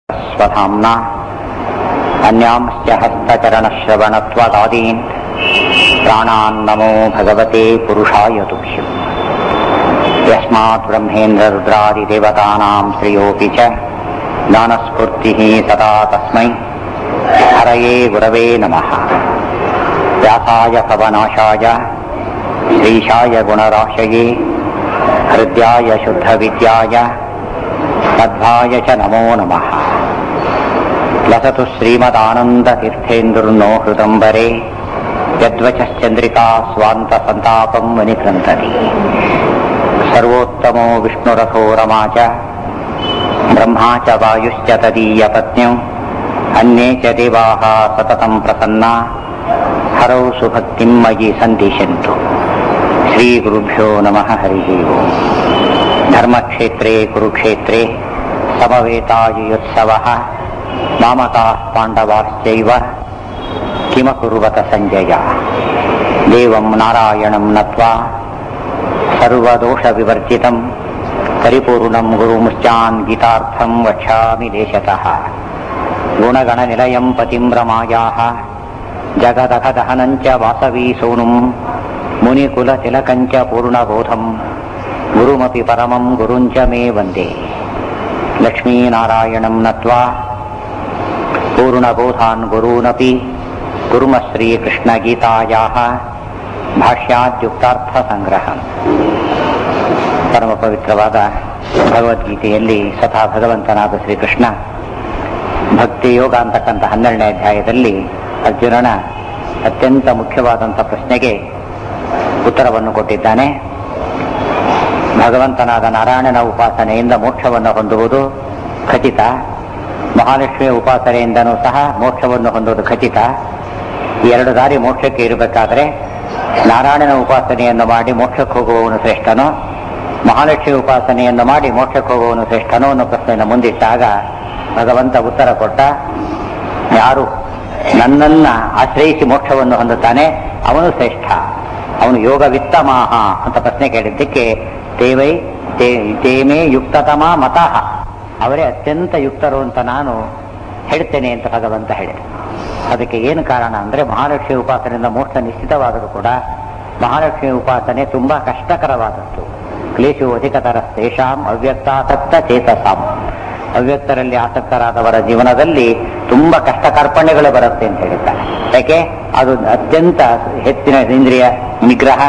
स्वधाम्ना अन्यांश्च हस्तचरणश्रवणत्वदादीन् प्राणान्नमो भगवते पुरुषाय तुभ्यम् यस्मात् ब्रह्मेन्द्ररुद्रादिदेवतानां श्रियोऽपि च ज्ञानस्फूर्तिः सदा तस्मै हरये गुरवे नमः व्यासाय भवनाशाय श्रीशाय गुणराशये हृद्याय शुद्धविद्याय मध्वाय च नमो नमः लसतु श्रीमदानन्दतीर्थेन्दुर्नो हृदम्बरे यद्वचश्चन्द्रिका स्वान्तसन्तापम् मुनिकृन्तति सर्वोत्तमो विष्णुरथो रमा च ब्रह्मा च वायुश्च तदीयपत्न्यौ अन्ये च देवाः सततम् प्रसन्ना हरौ सुभक्तिम् मयि सन्दिशन्तु श्रीगुरुभ्यो नमः हरिः ओम् धर्मक्षेत्रे कुरुक्षेत्रे समवेतायुत्सवः मामकाः पाण्डवाश्चैव किमकुर्वत सञ्जय देवं नारायणं नत्वा सर्वदोषविवर्जितं परिपूर्णं गुरुमुश्चान् गीतार्थं वक्ष्यामि देशतः गुणगणनिलयं पतिं रमायाः जगदघदहनं च वासवी सोनुं मुनिकुलतिलकं च पूर्णबोधं गुरुमपि परमं गुरुञ्च मे वन्दे लक्ष्मीनारायणं नत्वा पूर्णबोधान् गुरूनपि कुर्मः श्रीकृष्णगीतायाः ಭಾಷ್ಯಾದ್ಯುಕ್ತಾರ್ಥಸಂಗ್ರಹ ಪರಮ ಪವಿತ್ರವಾದ ಭಗವದ್ಗೀತೆಯಲ್ಲಿ ಸ್ವತಃ ಭಗವಂತನಾದ ಶ್ರೀಕೃಷ್ಣ ಭಕ್ತಿ ಯೋಗ ಅಂತಕ್ಕಂಥ ಹನ್ನೆರಡನೇ ಅಧ್ಯಾಯದಲ್ಲಿ ಅರ್ಜುನನ ಅತ್ಯಂತ ಮುಖ್ಯವಾದಂಥ ಪ್ರಶ್ನೆಗೆ ಉತ್ತರವನ್ನು ಕೊಟ್ಟಿದ್ದಾನೆ ಭಗವಂತನಾದ ನಾರಾಯಣನ ಉಪಾಸನೆಯಿಂದ ಮೋಕ್ಷವನ್ನು ಹೊಂದುವುದು ಖಚಿತ ಮಹಾಲಕ್ಷ್ಮಿಯ ಉಪಾಸನೆಯಿಂದನೂ ಸಹ ಮೋಕ್ಷವನ್ನು ಹೊಂದುವುದು ಖಚಿತ ಈ ಎರಡು ದಾರಿ ಮೋಕ್ಷಕ್ಕೆ ಇರಬೇಕಾದ್ರೆ ನಾರಾಯಣನ ಉಪಾಸನೆಯನ್ನು ಮಾಡಿ ಮೋಕ್ಷಕ್ಕೆ ಹೋಗುವವನು ಶ್ರೇಷ್ಠನೋ ಮಹಾಲಕ್ಷ್ಮಿ ಉಪಾಸನೆಯನ್ನು ಮಾಡಿ ಮೋಕ್ಷಕ್ಕೆ ಹೋಗುವವನು ಶ್ರೇಷ್ಠನೋ ಅನ್ನೋ ಪ್ರಶ್ನೆಯನ್ನು ಮುಂದಿಟ್ಟಾಗ ಭಗವಂತ ಉತ್ತರ ಕೊಟ್ಟ ಯಾರು ನನ್ನನ್ನ ಆಶ್ರಯಿಸಿ ಮೋಕ್ಷವನ್ನು ಹೊಂದುತ್ತಾನೆ ಅವನು ಶ್ರೇಷ್ಠ ಅವನು ಯೋಗ ವಿತ್ತಮಾಹ ಅಂತ ಪ್ರಶ್ನೆ ಕೇಳಿದ್ದಕ್ಕೆ ತೇವೈ ತೇಮೇ ಯುಕ್ತತಮ ಮತಃ ಅವರೇ ಅತ್ಯಂತ ಯುಕ್ತರು ಅಂತ ನಾನು ಹೇಳ್ತೇನೆ ಅಂತ ಭಗವಂತ ಹೇಳಿದೆ ಅದಕ್ಕೆ ಏನು ಕಾರಣ ಅಂದ್ರೆ ಮಹಾಲಕ್ಷ್ಮಿ ಉಪಾಸನೆಯಿಂದ ಮೋಕ್ಷ ನಿಶ್ಚಿತವಾದರೂ ಕೂಡ ಮಹಾಲಕ್ಷ್ಮಿ ಉಪಾಸನೆ ತುಂಬಾ ಕಷ್ಟಕರವಾದದ್ದು ಕ್ಲೇಶು ಅಧಿಕತರ ತೇಷಾಂ ಅವ್ಯಕ್ತಾಸಕ್ತ ಚೇತಸಾಂ ಅವ್ಯಕ್ತರಲ್ಲಿ ಆಸಕ್ತರಾದವರ ಜೀವನದಲ್ಲಿ ತುಂಬಾ ಕಷ್ಟ ಕಾರ್ಪಣ್ಯಗಳು ಬರುತ್ತೆ ಅಂತ ಹೇಳಿದ್ದಾರೆ ಯಾಕೆ ಅದು ಅತ್ಯಂತ ಹೆಚ್ಚಿನ ಇಂದ್ರಿಯ ನಿಗ್ರಹ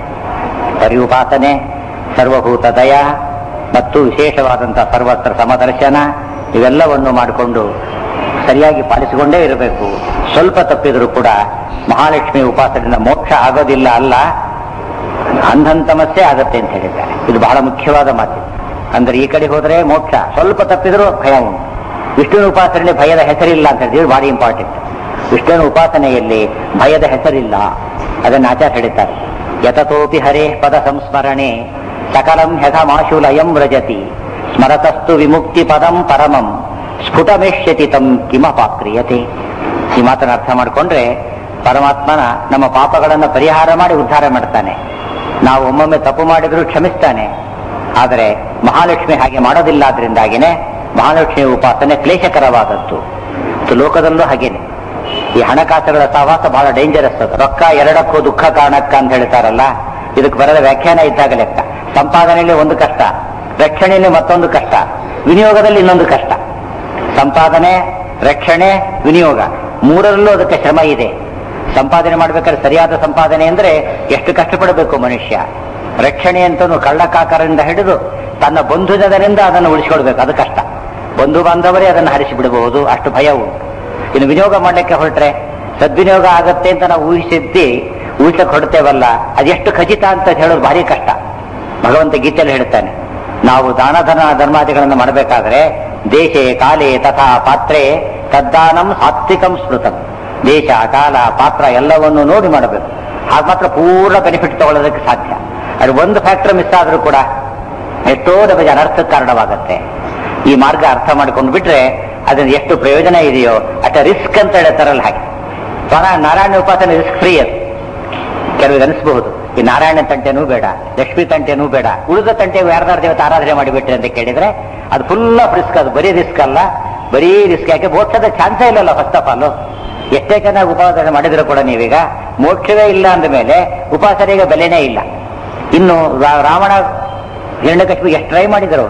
ಪರಿಉಪಾಸನೆ ಸರ್ವಭೂತ ದಯ ಮತ್ತು ವಿಶೇಷವಾದಂತಹ ಸರ್ವತ್ರ ಸಮದರ್ಶನ ಇವೆಲ್ಲವನ್ನು ಮಾಡಿಕೊಂಡು ಸರಿಯಾಗಿ ಪಾಲಿಸಿಕೊಂಡೇ ಇರಬೇಕು ಸ್ವಲ್ಪ ತಪ್ಪಿದರೂ ಕೂಡ ಮಹಾಲಕ್ಷ್ಮಿ ಉಪಾಸನೆಯಿಂದ ಮೋಕ್ಷ ಆಗೋದಿಲ್ಲ ಅಲ್ಲ ಅಂಧಂತಮಸ್ಸೆ ಆಗತ್ತೆ ಅಂತ ಹೇಳಿದ್ದಾರೆ ಇದು ಬಹಳ ಮುಖ್ಯವಾದ ಮಾತು ಅಂದ್ರೆ ಈ ಕಡೆ ಹೋದ್ರೆ ಮೋಕ್ಷ ಸ್ವಲ್ಪ ತಪ್ಪಿದರೂ ಭಯ ಉಂಟು ವಿಷ್ಣುವಿನ ಉಪಾಸನೆ ಭಯದ ಹೆಸರಿಲ್ಲ ಅಂತ ಹೇಳಿದ್ರೆ ಭಾರಿ ಇಂಪಾರ್ಟೆಂಟ್ ವಿಷ್ಣುವಿನ ಉಪಾಸನೆಯಲ್ಲಿ ಭಯದ ಹೆಸರಿಲ್ಲ ಅದನ್ನು ಆಚಾರ ಹೇಳಿದ್ದಾರೆ ಯತತೋಪಿ ಹರೇ ಪದ ಸಂಸ್ಮರಣೆ ಸಕಲಂ ಹೆಧಮಾಶುಲಯಂ ವ್ರಜತಿ ಸ್ಮರತಸ್ತು ವಿಮುಕ್ತಿ ಪದಂ ಪರಮಂ ಸ್ಫುಟಮೇಷ್ಯತಿ ತಂ ಕಿಮಪಾಕ್ರಿಯತೆ ಈ ಮಾತನ್ನು ಅರ್ಥ ಮಾಡಿಕೊಂಡ್ರೆ ಪರಮಾತ್ಮನ ನಮ್ಮ ಪಾಪಗಳನ್ನು ಪರಿಹಾರ ಮಾಡಿ ಉದ್ಧಾರ ಮಾಡ್ತಾನೆ ನಾವು ಒಮ್ಮೊಮ್ಮೆ ತಪ್ಪು ಮಾಡಿದರೂ ಕ್ಷಮಿಸ್ತಾನೆ ಆದರೆ ಮಹಾಲಕ್ಷ್ಮಿ ಹಾಗೆ ಮಾಡೋದಿಲ್ಲ ಆದ್ರಿಂದಾಗಿನೇ ಮಹಾಲಕ್ಷ್ಮಿ ಉಪಾಸನೆ ಕ್ಲೇಶಕರವಾದದ್ದು ಇದು ಲೋಕದಲ್ಲೂ ಹಾಗೇನೆ ಈ ಹಣಕಾಸುಗಳ ಸಹವಾಸ ಬಹಳ ಡೇಂಜರಸ್ ಅದು ರೊಕ್ಕ ಎರಡಕ್ಕೂ ದುಃಖ ಕಾರಣಕ್ಕ ಅಂತ ಹೇಳ್ತಾರಲ್ಲ ಇದಕ್ಕೆ ಬರದ ವ್ಯಾಖ್ಯಾನ ಇದ್ದಾಗ ಲೆಕ್ಕ ಸಂಪಾದನೆಯಲ್ಲಿ ಒಂದು ಕಷ್ಟ ರಕ್ಷಣೆಯಲ್ಲಿ ಮತ್ತೊಂದು ಕಷ್ಟ ವಿನಿಯೋಗದಲ್ಲಿ ಇನ್ನೊಂದು ಕಷ್ಟ ಸಂಪಾದನೆ ರಕ್ಷಣೆ ವಿನಿಯೋಗ ಮೂರರಲ್ಲೂ ಅದಕ್ಕೆ ಶ್ರಮ ಇದೆ ಸಂಪಾದನೆ ಮಾಡ್ಬೇಕಾದ್ರೆ ಸರಿಯಾದ ಸಂಪಾದನೆ ಅಂದ್ರೆ ಎಷ್ಟು ಕಷ್ಟಪಡಬೇಕು ಮನುಷ್ಯ ರಕ್ಷಣೆ ಅಂತೂ ಕಳ್ಳಕಾಕರಿಂದ ಹಿಡಿದು ತನ್ನ ಬಂಧು ಜನರಿಂದ ಅದನ್ನು ಉಳಿಸಿಕೊಳ್ಬೇಕು ಅದು ಕಷ್ಟ ಬಂಧು ಬಾಂಧವರೇ ಅದನ್ನು ಹರಿಸಿ ಬಿಡಬಹುದು ಅಷ್ಟು ಭಯ ಉಂಟು ಇನ್ನು ವಿನಿಯೋಗ ಮಾಡಲಿಕ್ಕೆ ಹೊರಟ್ರೆ ಸದ್ವಿನಿಯೋಗ ಆಗತ್ತೆ ಅಂತ ನಾವು ಊಹಿಸಿದ್ದಿ ಊಹಿಸಕ್ ಹೊರಡ್ತೇವಲ್ಲ ಅದೆಷ್ಟು ಖಚಿತ ಅಂತ ಹೇಳೋದು ಭಾರಿ ಕಷ್ಟ ಭಗವಂತ ಗೀತೆಯಲ್ಲಿ ಹೇಳ್ತಾನೆ ನಾವು ದಾನ ಧನ ಧರ್ಮಾದಿಗಳನ್ನು ಮಾಡಬೇಕಾದ್ರೆ ದೇಶೆ ಕಾಲೇ ತಥಾ ಪಾತ್ರೆ ತದ್ದಾನಂ ಸಾತ್ವಿಕಂ ಸ್ಮೃತಂ ದೇಶ ಕಾಲ ಪಾತ್ರ ಎಲ್ಲವನ್ನು ನೋಡಿ ಮಾಡಬೇಕು ಆಗ ಮಾತ್ರ ಪೂರ್ಣ ಬೆನಿಫಿಟ್ ತಗೊಳ್ಳೋದಕ್ಕೆ ಸಾಧ್ಯ ಅದು ಒಂದು ಫ್ಯಾಕ್ಟರ್ ಮಿಸ್ ಆದ್ರೂ ಕೂಡ ಎಷ್ಟೋ ನಮಗೆ ಅನರ್ಥಕ್ಕೆ ಕಾರಣವಾಗುತ್ತೆ ಈ ಮಾರ್ಗ ಅರ್ಥ ಮಾಡ್ಕೊಂಡು ಬಿಟ್ರೆ ಅದನ್ನ ಎಷ್ಟು ಪ್ರಯೋಜನ ಇದೆಯೋ ಅಷ್ಟ ರಿಸ್ಕ್ ಅಂತ ಹೇಳ್ತಾರಲ್ಲ ಹಾಗೆ ಪರ ನಾರಾಯಣ ಉಪಾಸನೆ ರಿಸ್ಕ್ ಫ್ರೀ ಅದು ಕೆಲವಿಗೆ ಅನಿಸಬಹುದು ಈ ನಾರಾಯಣ ತಂಟೆನೂ ಬೇಡ ಲಕ್ಷ್ಮೀ ತಂಟೆನೂ ಬೇಡ ಉಳಿದ ತಂಟೆ ಯಾರ್ದಾರ ದೇವತೆ ಆರಾಧನೆ ಮಾಡಿಬಿಟ್ರಿ ಅಂತ ಕೇಳಿದ್ರೆ ಅದು ಫುಲ್ ಆಫ್ ರಿಸ್ಕ್ ಅದು ಬರೀ ರಿಸ್ಕ್ ಅಲ್ಲ ಬರೀ ರಿಸ್ಕ್ ಯಾಕೆ ಮೋಕ್ಷದ ಚಾನ್ಸೇ ಇಲ್ಲಲ್ಲ ಫಸ್ಟ್ ಆಫ್ ಆಲ್ ಎಷ್ಟೇ ಚೆನ್ನಾಗಿ ಉಪಾಸನೆ ಮಾಡಿದ್ರು ಕೂಡ ನೀವೀಗ ಮೋಕ್ಷವೇ ಇಲ್ಲ ಅಂದ ಮೇಲೆ ಉಪಾಸನೆಗೆ ಬೆಲೆನೇ ಇಲ್ಲ ಇನ್ನು ರಾ- ರಾವಣ ಹಿರಣ್ಯಕಶಿಪಿಗೆ ಎಷ್ಟು ಟ್ರೈ ಮಾಡಿದರು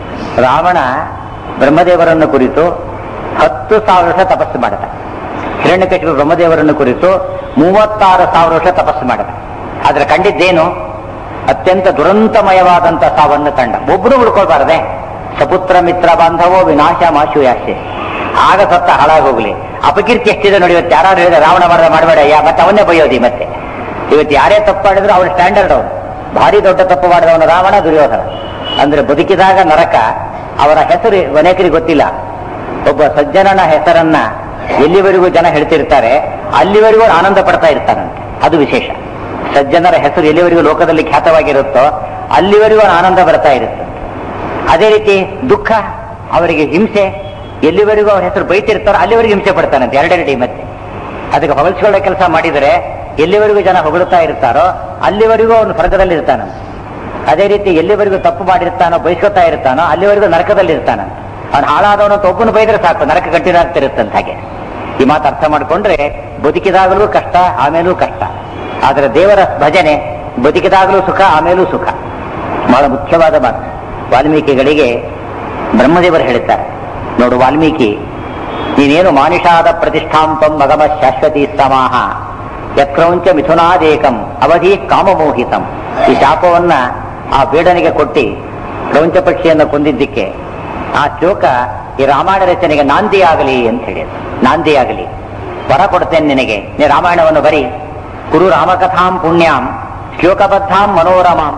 ರಾವಣ ಬ್ರಹ್ಮದೇವರನ್ನು ಕುರಿತು ಹತ್ತು ಸಾವಿರ ವರ್ಷ ತಪಸ್ಸು ಮಾಡಿದ ಹಿರಣ್ಯಕಶಿಪು ಬ್ರಹ್ಮದೇವರನ್ನು ಕುರಿತು ಮೂವತ್ತಾರು ಸಾವಿರ ವರ್ಷ ತಪಸ್ಸು ಮಾಡಿದ ಆದ್ರೆ ಕಂಡಿದ್ದೇನು ಅತ್ಯಂತ ದುರಂತಮಯವಾದಂತ ಸಾವನ್ನು ಕಂಡ ಒಬ್ಬರು ಉಳ್ಕೊಳ್ಬಾರದೆ ಸಪುತ್ರ ಮಿತ್ರ ಬಾಂಧವೋ ವಿನಾಶ ಮಾಶು ಯಾಶೆ ಆಗ ಸತ್ತ ಹಾಳಾಗೋಗ್ಲಿ ಅಪಕೀರ್ತಿ ಎಷ್ಟಿದೆ ನೋಡಿ ಇವತ್ತು ಯಾರು ಹೇಳಿದ್ರೆ ರಾವಣ ಮಾಡದ ಮಾಡಬೇಡ ಯಾ ಮತ್ತೆ ಅವನ್ನೇ ಬೈಯೋದಿ ಮತ್ತೆ ಇವತ್ತು ಯಾರೇ ತಪ್ಪು ಮಾಡಿದ್ರು ಅವ್ರ ಸ್ಟ್ಯಾಂಡರ್ಡ್ ಅವನು ಭಾರಿ ದೊಡ್ಡ ತಪ್ಪು ಮಾಡಿದವನು ರಾವಣ ದುರ್ಯೋಧನ ಅಂದ್ರೆ ಬದುಕಿದಾಗ ನರಕ ಅವರ ಹೆಸರು ಅನೇಕರಿಗೆ ಗೊತ್ತಿಲ್ಲ ಒಬ್ಬ ಸಜ್ಜನನ ಹೆಸರನ್ನ ಎಲ್ಲಿವರೆಗೂ ಜನ ಹೇಳ್ತಿರ್ತಾರೆ ಅಲ್ಲಿವರೆಗೂ ಅವ್ನು ಆನಂದ ಪಡ್ತಾ ಇರ್ತಾನಂತೆ ಅದು ವಿಶೇಷ ಸಜ್ಜನರ ಹೆಸರು ಎಲ್ಲಿವರೆಗೂ ಲೋಕದಲ್ಲಿ ಖ್ಯಾತವಾಗಿರುತ್ತೋ ಅಲ್ಲಿವರೆಗೂ ಅವ್ನು ಆನಂದ ಬರ್ತಾ ಇರುತ್ತೆ ಅದೇ ರೀತಿ ದುಃಖ ಅವರಿಗೆ ಹಿಂಸೆ ಎಲ್ಲಿವರೆಗೂ ಅವ್ರ ಹೆಸರು ಬೈತಿರ್ತಾರೋ ಅಲ್ಲಿವರೆಗೂ ಹಿಂಸೆ ಪಡ್ತಾನಂತೆ ಎರಡೆರಡಿ ಮತ್ತೆ ಅದಕ್ಕೆ ಹೊಗಳಿಸ್ಕೊಳ್ಳೋ ಕೆಲಸ ಮಾಡಿದರೆ ಎಲ್ಲಿವರೆಗೂ ಜನ ಹೊಗಳುತ್ತಾ ಇರ್ತಾರೋ ಅಲ್ಲಿವರೆಗೂ ಅವನು ಸ್ವರ್ಗದಲ್ಲಿ ಇರ್ತಾನಂತೆ ಅದೇ ರೀತಿ ಎಲ್ಲಿವರೆಗೂ ತಪ್ಪು ಮಾಡಿರ್ತಾನೋ ಬಯಸ್ಕೊತಾ ಇರ್ತಾನೋ ಅಲ್ಲಿವರೆಗೂ ನರಕದಲ್ಲಿ ಇರ್ತಾನಂತೆ ಅವನು ಹಾಳಾದವನು ಅಂತ ಒಬ್ಬನು ಬೈದ್ರೆ ಸಾಕು ನರಕ ಕಂಟಿನ್ಯೂ ಆಗ್ತಿರುತ್ತಂತ ಹಾಗೆ ಈ ಮಾತು ಅರ್ಥ ಮಾಡ್ಕೊಂಡ್ರೆ ಬದುಕಿದಾಗಲೂ ಕಷ್ಟ ಆಮೇಲೂ ಕಷ್ಟ ಆದ್ರೆ ದೇವರ ಭಜನೆ ಬದುಕಿದಾಗಲೂ ಸುಖ ಆಮೇಲೂ ಸುಖ ಬಹಳ ಮುಖ್ಯವಾದ ಮಾತು ವಾಲ್ಮೀಕಿಗಳಿಗೆ ಬ್ರಹ್ಮದೇವರು ಹೇಳುತ್ತಾರೆ ನೋಡು ವಾಲ್ಮೀಕಿ ನೀನೇನು ಮಾನಿಷಾದ ಪ್ರತಿಷ್ಠಾಂತಂ ಮಗಮ ಶಾಶ್ವತಿ ಸಮಾಹ ಯಕ್ರೌಂಚ ಮಿಥುನಾದೇಕಂ ಅವಧಿ ಕಾಮಮೋಹಿತಂ ಈ ಶಾಪವನ್ನ ಆ ಬೇಡನಿಗೆ ಕೊಟ್ಟಿ ಕ್ರೌಂಚ ಪಕ್ಷಿಯನ್ನು ಕೊಂದಿದ್ದಕ್ಕೆ ಆ ಶ್ಲೋಕ ಈ ರಾಮಾಯಣ ರಚನೆಗೆ ನಾಂದಿಯಾಗಲಿ ಅಂತ ಹೇಳಿದ್ರು ನಾಂದಿಯಾಗಲಿ ವರ ಕೊಡ್ತೇನೆ ನಿನಗೆ ನೀ ರಾಮಾಯಣವನ್ನು ಬರಿ ಕುರು ರಾಮಕಥಾಂ ಪುಣ್ಯಾಂ ಶ್ಲೋಕಬದ್ಧಾಂ ಮನೋರಮಾಂ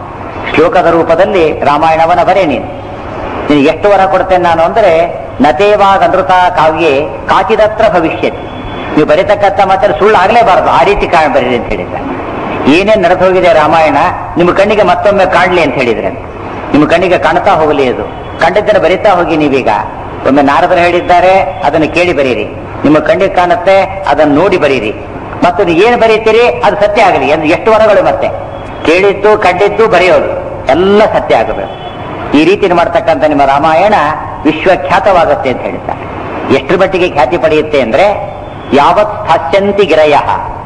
ಶ್ಲೋಕದ ರೂಪದಲ್ಲಿ ರಾಮಾಯಣವನ್ನ ಬರೆ ನೀನು ನೀನು ಎಷ್ಟು ವರ ಕೊಡ್ತೇನೆ ನಾನು ಅಂದ್ರೆ ನತೇವಾಗ ಅನೃತ ಕಾವ್ಯೆ ಕಾಚಿದತ್ರ ಭವಿಷ್ಯತಿ ನೀವು ಬರೀತಕ್ಕಂಥ ಮಾತ್ರ ಸುಳ್ಳು ಆಗ್ಲೇಬಾರದು ಆ ರೀತಿ ಕಾರಣ ಬರೀರಿ ಅಂತ ಹೇಳಿದ್ರೆ ಏನೇನ್ ನಡೆದು ಹೋಗಿದೆ ರಾಮಾಯಣ ನಿಮ್ಮ ಕಣ್ಣಿಗೆ ಮತ್ತೊಮ್ಮೆ ಕಾಣ್ಲಿ ಅಂತ ಹೇಳಿದ್ರೆ ನಿಮ್ಮ ಕಣ್ಣಿಗೆ ಕಾಣ್ತಾ ಹೋಗಲಿ ಅದು ಕಂಡದ್ದನ್ನು ಬರೀತಾ ಹೋಗಿ ನೀವೀಗ ಒಮ್ಮೆ ನಾರದರು ಹೇಳಿದ್ದಾರೆ ಅದನ್ನು ಕೇಳಿ ಬರೀರಿ ನಿಮ್ಮ ಕಣ್ಣಿಗೆ ಕಾಣುತ್ತೆ ಅದನ್ನು ನೋಡಿ ಬರೀರಿ ಮತ್ತು ನೀವು ಏನು ಬರೀತೀರಿ ಅದು ಸತ್ಯ ಆಗಲಿ ಎಂದು ಎಷ್ಟು ವರಗಳು ಮತ್ತೆ ಕೇಳಿದ್ದು ಕಂಡಿದ್ದು ಬರೆಯೋದು ಎಲ್ಲ ಸತ್ಯ ಆಗಬೇಕು ಈ ರೀತಿ ಮಾಡ್ತಕ್ಕಂಥ ನಿಮ್ಮ ರಾಮಾಯಣ ವಿಶ್ವಖ್ಯಾತವಾಗುತ್ತೆ ಅಂತ ಹೇಳ್ತಾರೆ ಎಷ್ಟು ಮಟ್ಟಿಗೆ ಖ್ಯಾತಿ ಪಡೆಯುತ್ತೆ ಅಂದ್ರೆ ಯಾವತ್ ಸ್ಥಾಸ್ಯಂತಿ ಗಿರಯ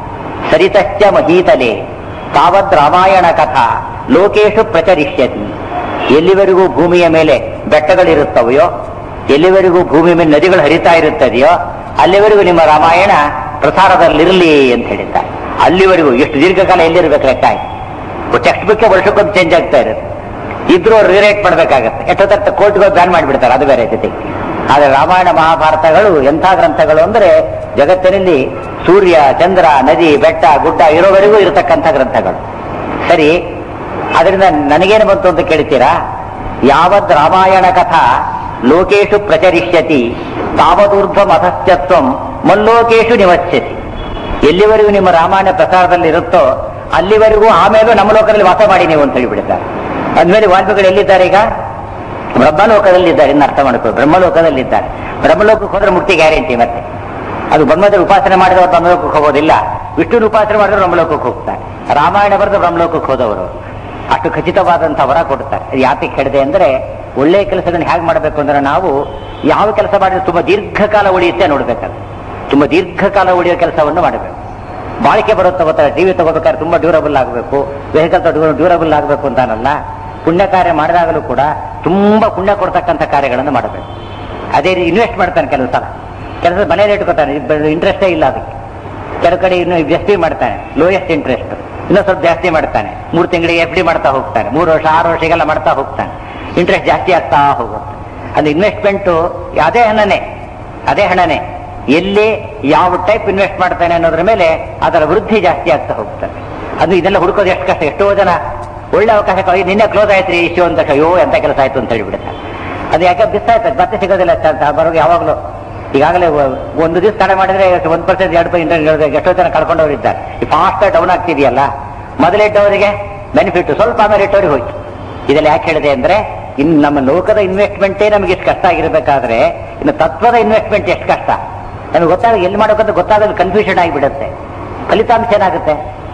ಸರಿತಶ್ಚ ಮಹೀತಲೆ ತಾವತ್ ರಾಮಾಯಣ ಕಥಾ ಲೋಕೇಶು ಪ್ರಚರಿಷ್ಯತಿ ಎಲ್ಲಿವರೆಗೂ ಭೂಮಿಯ ಮೇಲೆ ಬೆಟ್ಟಗಳಿರುತ್ತವೆಯೋ ಎಲ್ಲಿವರೆಗೂ ಭೂಮಿ ಮೇಲೆ ನದಿಗಳು ಹರಿತಾ ಇರುತ್ತದೆಯೋ ಅಲ್ಲಿವರೆಗೂ ನಿಮ್ಮ ರಾಮಾಯಣ ಪ್ರಸಾರದಲ್ಲಿರಲಿ ಅಂತ ಹೇಳಿದ್ದಾರೆ ಅಲ್ಲಿವರೆಗೂ ಎಷ್ಟು ದೀರ್ಘಕಾಲ ಎಲ್ಲಿರ್ಬೇಕು ಲೆಕ್ಕ ಆಯ್ತು ಟೆಕ್ಸ್ಟ್ ಬುಕ್ ವರ್ಷಕ್ಕೊಂದು ಚೇಂಜ್ ಆಗ್ತಾ ಇರುತ್ತೆ ಇದ್ರೂ ಅವ್ರು ರಿರೇಟ್ ಮಾಡ್ಬೇಕಾಗತ್ತೆ ಎಷ್ಟೊತ್ತ ಕೋರ್ಟ್ಗಳು ಬ್ಯಾನ್ ಮಾಡಿಬಿಡ್ತಾರೆ ಅದು ಬೇರೆ ಜೊತೆಗೆ ಆದ್ರೆ ರಾಮಾಯಣ ಮಹಾಭಾರತಗಳು ಎಂಥ ಗ್ರಂಥಗಳು ಅಂದ್ರೆ ಜಗತ್ತಿನಲ್ಲಿ ಸೂರ್ಯ ಚಂದ್ರ ನದಿ ಬೆಟ್ಟ ಗುಡ್ಡ ಇರೋವರೆಗೂ ಇರತಕ್ಕಂಥ ಗ್ರಂಥಗಳು ಸರಿ ಅದರಿಂದ ನನಗೇನು ಬಂತು ಅಂತ ಕೇಳ್ತೀರಾ ಯಾವದ್ ರಾಮಾಯಣ ಕಥಾ ಲೋಕೇಶು ಪ್ರಚರಿಷ್ಯತಿ ತಾವದೂರ್ಧ್ವಂ ಅಸತ್ಯತ್ವಂ ಮಲ್ಲೋಕೇಶು ನಿವಸ್ಯತಿ ಎಲ್ಲಿವರೆಗೂ ನಿಮ್ಮ ರಾಮಾಯಣ ಪ್ರಸಾರದಲ್ಲಿ ಇರುತ್ತೋ ಅಲ್ಲಿವರೆಗೂ ಆಮೇಲೂ ನಮ್ಮ ಲೋಕದಲ್ಲಿ ವಾಸ ಮಾಡಿ ನೀವು ಅಂತ ಹೇಳಿಬಿಡ್ತಾರೆ ಅಂದ್ಮೇಲೆ ವಾಲ್ಮೀಕಿಗಳು ಎಲ್ಲಿದ್ದಾರೆ ಈಗ ಬ್ರಹ್ಮಲೋಕದಲ್ಲಿದ್ದಾರೆ ಇನ್ನು ಅರ್ಥ ಮಾಡ್ಕೋ ಬ್ರಹ್ಮಲೋಕದಲ್ಲಿದ್ದಾರೆ ಬ್ರಹ್ಮಲೋಕಕ್ಕೆ ಹೋದ್ರೆ ಮುಕ್ತಿ ಗ್ಯಾರಂಟಿ ಮತ್ತೆ ಅದು ಬ್ರಹ್ಮದೇವರು ಉಪಾಸನೆ ಮಾಡಿದವರು ಬ್ರಹ್ಮಲೋಕಕ್ಕೆ ಹೋಗೋದಿಲ್ಲ ವಿಷ್ಣುನ ಉಪಾಸನೆ ಮಾಡಿದ್ರೆ ಬ್ರಹ್ಮಲೋಕಕ್ಕೆ ಹೋಗ್ತಾರೆ ರಾಮಾಯಣ ಬರೆದು ಬ್ರಹ್ಮಲೋಕಕ್ಕೆ ಹೋದವರು ಅಷ್ಟು ಖಚಿತವಾದಂತಹ ವರ ಕೊಡ್ತಾರೆ ಅದು ಯಾತಕ್ಕೆ ಹೇಳಿದೆ ಅಂದ್ರೆ ಒಳ್ಳೆಯ ಕೆಲಸಗಳನ್ನ ಹೇಗೆ ಮಾಡಬೇಕು ಅಂದ್ರೆ ನಾವು ಯಾವ ಕೆಲಸ ಮಾಡಿದ್ರೆ ತುಂಬಾ ದೀರ್ಘಕಾಲ ಉಳಿಯುತ್ತೆ ನೋಡ್ಬೇಕಾದ್ರೆ ತುಂಬಾ ದೀರ್ಘಕಾಲ ಉಳಿಯೋ ಕೆಲಸವನ್ನು ಮಾಡಬೇಕು ಬಾಳಿಕೆ ಬರುತ್ತೆ ಗೊತ್ತಾ ಟಿವಿ ತಗೋಬೇಕಾದ್ರೆ ತುಂಬಾ ಡ್ಯೂರಬಲ್ ಆಗಬೇಕು ವೆಹಿಕಲ್ ಡ್ಯೂರಬಲ್ ಆಗಬೇಕು ಅಂತಾನಲ್ಲ ಪುಣ್ಯ ಕಾರ್ಯ ಮಾಡಿದಾಗಲೂ ಕೂಡ ತುಂಬಾ ಪುಣ್ಯ ಕೊಡ್ತಕ್ಕಂಥ ಕಾರ್ಯಗಳನ್ನು ಮಾಡಬೇಕು ಅದೇ ರೀತಿ ಇನ್ವೆಸ್ಟ್ ಮಾಡ್ತಾನೆ ಕೆಲವು ಸಲ ಕೆಲಸ ಮನೇಲಿ ಇಟ್ಕೋತಾನೆ ಇಂಟ್ರೆಸ್ಟೇ ಇಲ್ಲ ಅದಕ್ಕೆ ಕೆಲವು ಕಡೆ ಇನ್ನು ಜಾಸ್ತಿ ಮಾಡ್ತಾನೆ ಲೋಯೆಸ್ಟ್ ಇಂಟ್ರೆಸ್ಟ್ ಇನ್ನೂ ಸ್ವಲ್ಪ ಜಾಸ್ತಿ ಮಾಡ್ತಾನೆ ಮೂರು ತಿಂಗಳಿಗೆ ಎಫ್ ಡಿ ಮಾಡ್ತಾ ಹೋಗ್ತಾನೆ ಮೂರು ವರ್ಷ ಆರು ವರ್ಷಗೆಲ್ಲ ಮಾಡ್ತಾ ಹೋಗ್ತಾನೆ ಇಂಟ್ರೆಸ್ಟ್ ಜಾಸ್ತಿ ಆಗ್ತಾ ಹೋಗುತ್ತೆ ಅದು ಇನ್ವೆಸ್ಟ್ಮೆಂಟು ಅದೇ ಹಣನೇ ಅದೇ ಹಣನೇ ಎಲ್ಲಿ ಯಾವ ಟೈಪ್ ಇನ್ವೆಸ್ಟ್ ಮಾಡ್ತಾನೆ ಅನ್ನೋದ್ರ ಮೇಲೆ ಅದರ ವೃದ್ಧಿ ಜಾಸ್ತಿ ಆಗ್ತಾ ಹೋಗ್ತಾನೆ ಅದು ಇದೆಲ್ಲ ಹುಡುಕೋದು ಎಷ್ಟು ಕಷ್ಟ ಎಷ್ಟೋ ಜನ ಒಳ್ಳೆ ಅವಕಾಶ ಕ- ನಿನ್ನೆ ಕ್ಲೋಸ್ ಆಯ್ತು ರೀ ಇಶ್ಯೂ ಅಂತ ಅಯ್ಯೋ ಎಂತ ಕೆಲಸ ಆಯ್ತು ಅಂತ ಹೇಳ್ಬಿಡ್ತಾರೆ ಅದು ಯಾಕೆ ಬಿಸ್ತಾಯ್ತು ಮತ್ತೆ ಸಿಗೋದಿಲ್ಲ ಚಾನ್ಸ್ ಬರೋದು ಯಾವಾಗಲೂ ಈಗಾಗಲೇ ಒ- ಒಂದು ದಿವಸ ತಡೆ ಮಾಡಿದ್ರೆ ಒಂದು ಪರ್ಸೆಂಟ್ ಎರಡು ಪರ್ಸೆಂಟ್ ಎಷ್ಟೋ ಜನ ಕಳ್ಕೊಂಡವ್ರು ಇದ್ದಾರೆ ಈ ಫಾಸ್ಟ್ ಡೌನ್ ಆಗ್ತಿದೆಯಲ್ಲ ಮೊದಲೇ ಇಟ್ಟವರಿಗೆ ಬೆನಿಫಿಟ್ ಸ್ವಲ್ಪ ಆಮೇಲೆ ಇಟ್ಟವ್ರಿಗೆ ಹೋಯ್ತು ಇದೆಲ್ಲ ಯಾಕೆ ಹೇಳಿದೆ ಅಂದ್ರೆ ಇನ್ನು ನಮ್ಮ ಲೋಕದ ಇನ್ವೆಸ್ಟ್ಮೆಂಟೇ ನಮಗೆ ಎಷ್ಟು ಕಷ್ಟ ಆಗಿರ್ಬೇಕಾದ್ರೆ ಇನ್ನು ತತ್ವದ ಇನ್ವೆಸ್ಟ್ಮೆಂಟ್ ಎಷ್ಟು ಕಷ್ಟ ನಮಗೆ ಗೊತ್ತಾಗ ಎಲ್ಲಿ ಮಾಡೋಕಂತ ಗೊತ್ತಾದಾಗ ಕನ್ಫ್ಯೂಷನ್ ಆಗಿಬಿಡುತ್ತೆ ಫಲಿತಾಂಶ ಏನಾಗುತ್ತೆ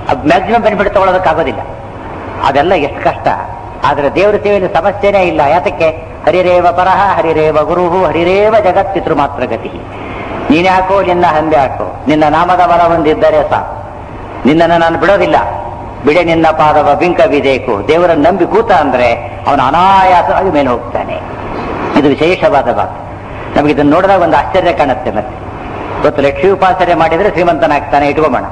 ಮ್ಯಾಕ್ಸಿಮಮ್ ಬೆನಿಫಿಟ್ ತಗೊಳ್ಳೋದಕ್ಕಾಗೋದಿಲ್ಲ ಅದೆಲ್ಲ ಎಷ್ಟು ಕಷ್ಟ ಆದ್ರೆ ದೇವರ ಸೇವೆಯಲ್ಲಿ ಸಮಸ್ಯೆನೇ ಇಲ್ಲ ಯಾತಕ್ಕೆ ಹರಿರೇವ ಪರಹ ಹರಿರೇವ ಗುರುಹು ಹರಿರೇವ ಜಗತ್ತಿತೃ ಮಾತ್ರ ಗತಿ ನೀನೇ ಹಾಕೋ ನಿನ್ನ ಹಂದೆ ಹಾಕೋ ನಿನ್ನ ನಾಮದ ಬಲ ಹೊಂದಿದ್ದರೆ ಸಾಕು ನಿನ್ನನ್ನು ನಾನು ಬಿಡೋದಿಲ್ಲ ಬಿಡೆ ನಿನ್ನ ಪಾದವ ಬಿಂಕವಿದೇಕು ದೇವರನ್ನು ನಂಬಿ ಕೂತ ಅಂದ್ರೆ ಅವನು ಅನಾಯಾಸವಾಗಿ ಮೇಲೆ ಹೋಗ್ತಾನೆ ಇದು ವಿಶೇಷವಾದ ಮಾತು ನಮಗೆ ಇದನ್ನು ನೋಡಿದಾಗ ಒಂದು ಆಶ್ಚರ್ಯ ಕಾಣುತ್ತೆ ಮತ್ತೆ ಇವತ್ತು ಲಕ್ಷ್ಮೀ ಉಪಾಸನೆ ಮಾಡಿದ್ರೆ ಶ್ರೀಮಂತನಾಗ್ತಾನೆ ಇಟ್ಕೊಂಬೋಣ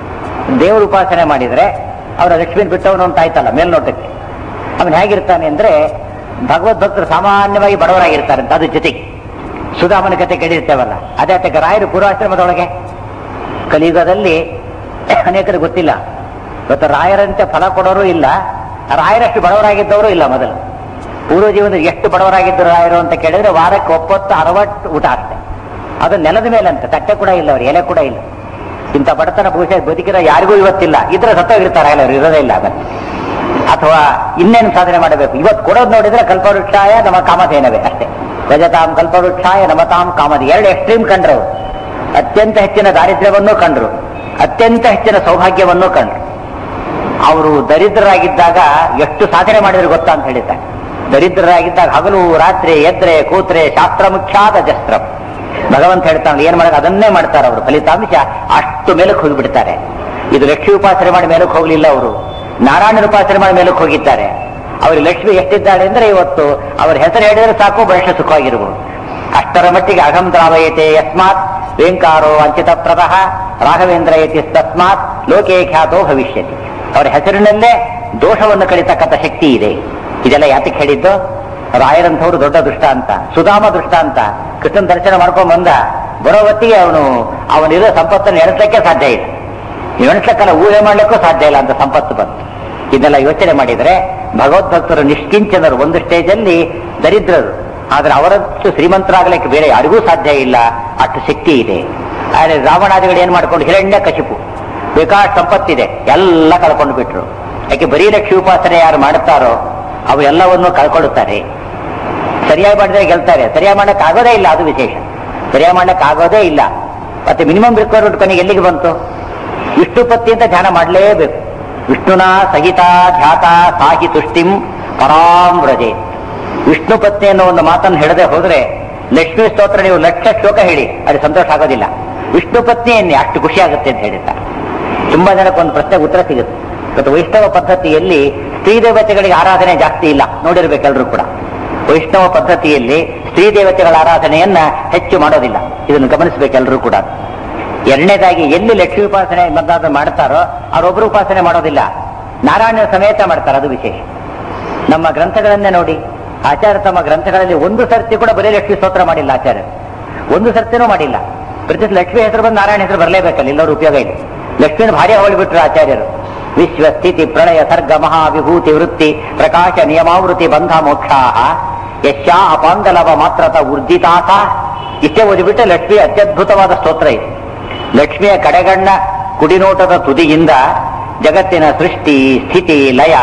ದೇವರ ಉಪಾಸನೆ ಮಾಡಿದ್ರೆ ಅವರ ಲಕ್ಷ್ಮೀನ್ ಬಿಟ್ಟವನು ಅಂತ ಆಯ್ತಲ್ಲ ಮೇಲ್ನೋಟಕ್ಕೆ ಅವನು ಹೇಗಿರ್ತಾನೆ ಅಂದ್ರೆ ಭಗವದ್ಭಕ್ತರು ಸಾಮಾನ್ಯವಾಗಿ ಬಡವರಾಗಿರ್ತಾರೆ ಅಂತ ಅದ್ರ ಜೊತೆಗೆ ಸುಧಾಮನ ಕತೆ ಕೇಳಿರ್ತೇವಲ್ಲ ಅದೇ ಅದಕ್ಕೆ ರಾಯರು ಪೂರ್ವಾಶ್ರಮದೊಳಗೆ ಕಲಿಯುಗದಲ್ಲಿ ಅನೇಕರಿಗೆ ಗೊತ್ತಿಲ್ಲ ಇವತ್ತು ರಾಯರಂತೆ ಫಲ ಕೊಡೋರು ಇಲ್ಲ ರಾಯರಷ್ಟು ಬಡವರಾಗಿದ್ದವರು ಇಲ್ಲ ಮೊದಲು ಪೂರ್ವ ಜೀವನದಲ್ಲಿ ಎಷ್ಟು ಬಡವರಾಗಿದ್ದರು ರಾಯರು ಅಂತ ಕೇಳಿದ್ರೆ ವಾರಕ್ಕೆ ಒಪ್ಪತ್ತು ಅರವತ್ತು ಊಟ ಅಷ್ಟೇ ಅದು ನೆಲದ ಮೇಲೆ ಅಂತ ತಟ್ಟೆ ಕೂಡ ಇಲ್ಲ ಅವ್ರು ಎಲೆ ಕೂಡ ಇಲ್ಲ ಇಂಥ ಬಡತನ ಬಹುಶಃ ಬದುಕಿರೋ ಯಾರಿಗೂ ಇವತ್ತಿಲ್ಲ ಇದ್ರೆ ಸತ್ತೋಗಿರ್ತಾರೆ ಅವರು ಇರೋದೇ ಇಲ್ಲ ಮತ್ತೆ ಅಥವಾ ಇನ್ನೇನು ಸಾಧನೆ ಮಾಡಬೇಕು ಇವತ್ತು ಕೊಡೋದು ನೋಡಿದ್ರೆ ಕಲ್ಪವೃಕ್ಷಾಯ ನಮ್ಮ ಕಾಮಧೇನವೇ ಅಷ್ಟೇ ರಜತಾಂ ಕಲ್ಪವೃಕ್ಷಾಯ ನಮತಾಂ ಕಾಮಧಿ ಎರಡು ಎಕ್ಸ್ಟ್ರೀಮ್ ಕಂಡ್ರು ಅವರು ಅತ್ಯಂತ ಹೆಚ್ಚಿನ ದಾರಿದ್ರ್ಯವನ್ನೂ ಕಂಡ್ರು ಅತ್ಯಂತ ಹೆಚ್ಚಿನ ಸೌಭಾಗ್ಯವನ್ನೂ ಕಂಡ್ರು ಅವರು ದರಿದ್ರರಾಗಿದ್ದಾಗ ಎಷ್ಟು ಸಾಧನೆ ಮಾಡಿದ್ರು ಗೊತ್ತಾ ಅಂತ ಹೇಳಿದ್ದಾರೆ ದರಿದ್ರರಾಗಿದ್ದಾಗ ಹಗಲು ರಾತ್ರಿ ಎದ್ರೆ ಕೂತ್ರೆ ಶಾಸ್ತ್ರ ಮುಖ್ಯಾದ ಜಸ್ತ್ರ ಭಗವಂತ ಹೇಳ್ತಾನೆ ಏನ್ ಮಾಡಕ್ಕೆ ಅದನ್ನೇ ಮಾಡ್ತಾರೆ ಅವರು ಫಲಿತಾಂಶ ಅಷ್ಟು ಮೇಲಕ್ಕೆ ಹೋಗಿಬಿಡ್ತಾರೆ ಇದು ಲಕ್ಷ್ಮಿ ಉಪಾಸನೆ ಮಾಡಿ ಮೇಲಕ್ಕೆ ಹೋಗ್ಲಿಲ್ಲ ಅವರು ನಾರಾಯಣನ ಉಪಾಸನೆ ಮಾಡಿ ಮೇಲಕ್ಕೆ ಹೋಗಿದ್ದಾರೆ ಅವರು ಲಕ್ಷ್ಮಿ ಎಷ್ಟಿದ್ದಾಳೆ ಅಂದ್ರೆ ಇವತ್ತು ಅವ್ರ ಹೆಸರು ಹೇಳಿದ್ರೆ ಸಾಕು ಬಹಳ ಸುಖವಾಗಿರ್ಬೋದು ಅಷ್ಟರ ಮಟ್ಟಿಗೆ ಅಹಂ ದ್ರಾವಯತೆ ಯಸ್ಮಾತ್ ವೇಂಕಾರೋ ಅಂಚಿತ ಪ್ರತಃ ರಾಘವೇಂದ್ರ ಯತಿ ತಸ್ಮಾತ್ ಲೋಕೇ ಖ್ಯಾತೋ ಭವಿಷ್ಯತಿ ಅವರ ಹೆಸರಿನಲ್ಲೇ ದೋಷವನ್ನು ಕಳಿತಕ್ಕಂಥ ಶಕ್ತಿ ಇದೆ ಇದೆಲ್ಲ ಯಾತಕ್ಕೆ ಹೇಳಿದ್ದು ರಾಯರಂಥವ್ರು ದೊಡ್ಡ ದೃಷ್ಟಾಂತ ಸುಧಾಮ ದೃಷ್ಟಾಂತ ಕೃಷ್ಣನ್ ದರ್ಶನ ಮಾಡ್ಕೊಂಡ್ ಬಂದ ಬರೋ ಹೊತ್ತಿಗೆ ಅವನು ಅವನಿರೋ ಸಂಪತ್ತನ್ನು ಎಣಿಸ್ಲಿಕ್ಕೆ ಸಾಧ್ಯ ಇಲ್ಲ ಎಣಿಸ್ಲಿಕ್ಕಲ್ಲ ಊಹೆ ಮಾಡ್ಲಿಕ್ಕೂ ಸಾಧ್ಯ ಇಲ್ಲ ಅಂತ ಸಂಪತ್ತು ಬಂತು ಇದನ್ನೆಲ್ಲ ಯೋಚನೆ ಮಾಡಿದ್ರೆ ಭಗವದ್ಭಕ್ತರು ನಿಷ್ಕಿಂಚನರು ಒಂದು ಸ್ಟೇಜಲ್ಲಿ ದರಿದ್ರರು ಆದ್ರೆ ಅವರಷ್ಟು ಶ್ರೀಮಂತರಾಗಲಿಕ್ಕೆ ಬೇರೆ ಯಾರಿಗೂ ಸಾಧ್ಯ ಇಲ್ಲ ಅಷ್ಟು ಶಕ್ತಿ ಇದೆ ಆದ್ರೆ ರಾವಣಾದಿಗಳು ಏನ್ ಮಾಡ್ಕೊಂಡು ಹಿರಣ್ಯ ಕಶಿಪು ಬೇಕಾದ ಸಂಪತ್ತಿದೆ ಎಲ್ಲ ಕಳ್ಕೊಂಡು ಬಿಟ್ರು ಯಾಕೆ ಬರೀ ಲಕ್ಷ್ಮಿ ಉಪಾಸನೆ ಯಾರು ಮಾಡುತ್ತಾರೋ ಅವು ಎಲ್ಲವನ್ನೂ ಕಳ್ಕೊಳ್ಳುತ್ತಾರೆ ಸರಿಯಾಗಿ ಮಾಡಿದ್ರೆ ಗೆಲ್ತಾರೆ ಸರಿಯಾಗಿ ಮಾಡಕ್ ಆಗೋದೇ ಇಲ್ಲ ಅದು ವಿಶೇಷ ಸರಿಯಾಗಿ ಮಾಡಕ್ ಆಗೋದೇ ಇಲ್ಲ ಮತ್ತೆ ಮಿನಿಮಮ್ ರಿಕ್ವೈರ್ಮೆಂಟ್ ಕೊನೆಗೆ ಎಲ್ಲಿಗೆ ಬಂತು ವಿಷ್ಣು ಪತ್ತಿ ಅಂತ ಧ್ಯಾನ ಮಾಡಲೇಬೇಕು ವಿಷ್ಣುನ ಸಹಿತ ಧ್ಯಾತ ಸಾಹಿ ತುಷ್ಟಿಂ ಪರಾಂ ವ್ರಜೆ ವಿಷ್ಣು ಪತ್ನಿ ಅನ್ನೋ ಒಂದು ಮಾತನ್ನು ಹೇಳದೆ ಹೋದ್ರೆ ಲಕ್ಷ್ಮೀ ಸ್ತೋತ್ರ ನೀವು ಲಕ್ಷ ಶ್ಲೋಕ ಹೇಳಿ ಅದು ಸಂತೋಷ ಆಗೋದಿಲ್ಲ ವಿಷ್ಣು ಪತ್ನಿ ಎನ್ನಿ ಅಷ್ಟು ಖುಷಿ ಆಗುತ್ತೆ ಅಂತ ಹೇಳಿದ್ದಾರೆ ತುಂಬಾ ಜನಕ್ಕೆ ಒಂದು ಪ್ರಶ್ನೆಗೆ ಉತ್ತರ ಸಿಗುತ್ತೆ ಇವತ್ತು ವೈಷ್ಣವ ಪದ್ಧತಿಯಲ್ಲಿ ಸ್ತ್ರೀ ದೇವತೆಗಳಿಗೆ ಆರಾಧನೆ ಜಾಸ್ತಿ ಇಲ್ಲ ನೋಡಿರ್ಬೇಕೆಲ್ಲರೂ ಕೂಡ ವೈಷ್ಣವ ಪದ್ಧತಿಯಲ್ಲಿ ಸ್ತ್ರೀ ದೇವತೆಗಳ ಆರಾಧನೆಯನ್ನ ಹೆಚ್ಚು ಮಾಡೋದಿಲ್ಲ ಇದನ್ನು ಗಮನಿಸಬೇಕೆಲ್ಲರೂ ಕೂಡ ಎರಡನೇದಾಗಿ ಎಲ್ಲಿ ಲಕ್ಷ್ಮೀ ಉಪಾಸನೆ ಮೊದಲಾದ ಮಾಡ್ತಾರೋ ಅವರೊಬ್ಬರು ಉಪಾಸನೆ ಮಾಡೋದಿಲ್ಲ ನಾರಾಯಣ ಸಮೇತ ಮಾಡ್ತಾರೆ ಅದು ವಿಶೇಷ ನಮ್ಮ ಗ್ರಂಥಗಳನ್ನೇ ನೋಡಿ ಆಚಾರ್ಯ ತಮ್ಮ ಗ್ರಂಥಗಳಲ್ಲಿ ಒಂದು ಸರ್ತಿ ಕೂಡ ಬರೀ ಲಕ್ಷ್ಮೀ ಸ್ತೋತ್ರ ಮಾಡಿಲ್ಲ ಆಚಾರ್ಯ ಒಂದು ಸರ್ತಿನೂ ಮಾಡಿಲ್ಲ ಪ್ರತಿ ಲಕ್ಷ್ಮಿ ಹೆಸರು ಬಂದು ನಾರಾಯಣ ಹೆಸರು ಬರಲೇಬೇಕಲ್ಲ ಎಲ್ಲರೂ ಉಪಯೋಗ ಇದೆ ಲಕ್ಷ್ಮಿನ ಭಾರಿ ಹೊಳಿಬಿಟ್ರು ಆಚಾರ್ಯರು ವಿಶ್ವ ಸ್ಥಿತಿ ಪ್ರಳಯ ಸರ್ಗ ಮಹಾ ವಿಭೂತಿ ವೃತ್ತಿ ಪ್ರಕಾಶ ನಿಯಮಾವೃತಿ ಬಂಧ ಮೋಕ್ಷಾಹ ಯಶ್ಯಾ ಅಪಾಂಗಲವ ಮಾತ್ರತ ಊರ್ಜಿತಾಸ ಇಷ್ಟೇ ಓದಿಬಿಟ್ಟೆ ಲಕ್ಷ್ಮಿ ಅತ್ಯದ್ಭುತವಾದ ಸ್ತೋತ್ರ ಇದೆ ಲಕ್ಷ್ಮಿಯ ಕಡೆಗಣ್ಣ ಕುಡಿನೋಟದ ತುದಿಯಿಂದ ಜಗತ್ತಿನ ಸೃಷ್ಟಿ ಸ್ಥಿತಿ ಲಯ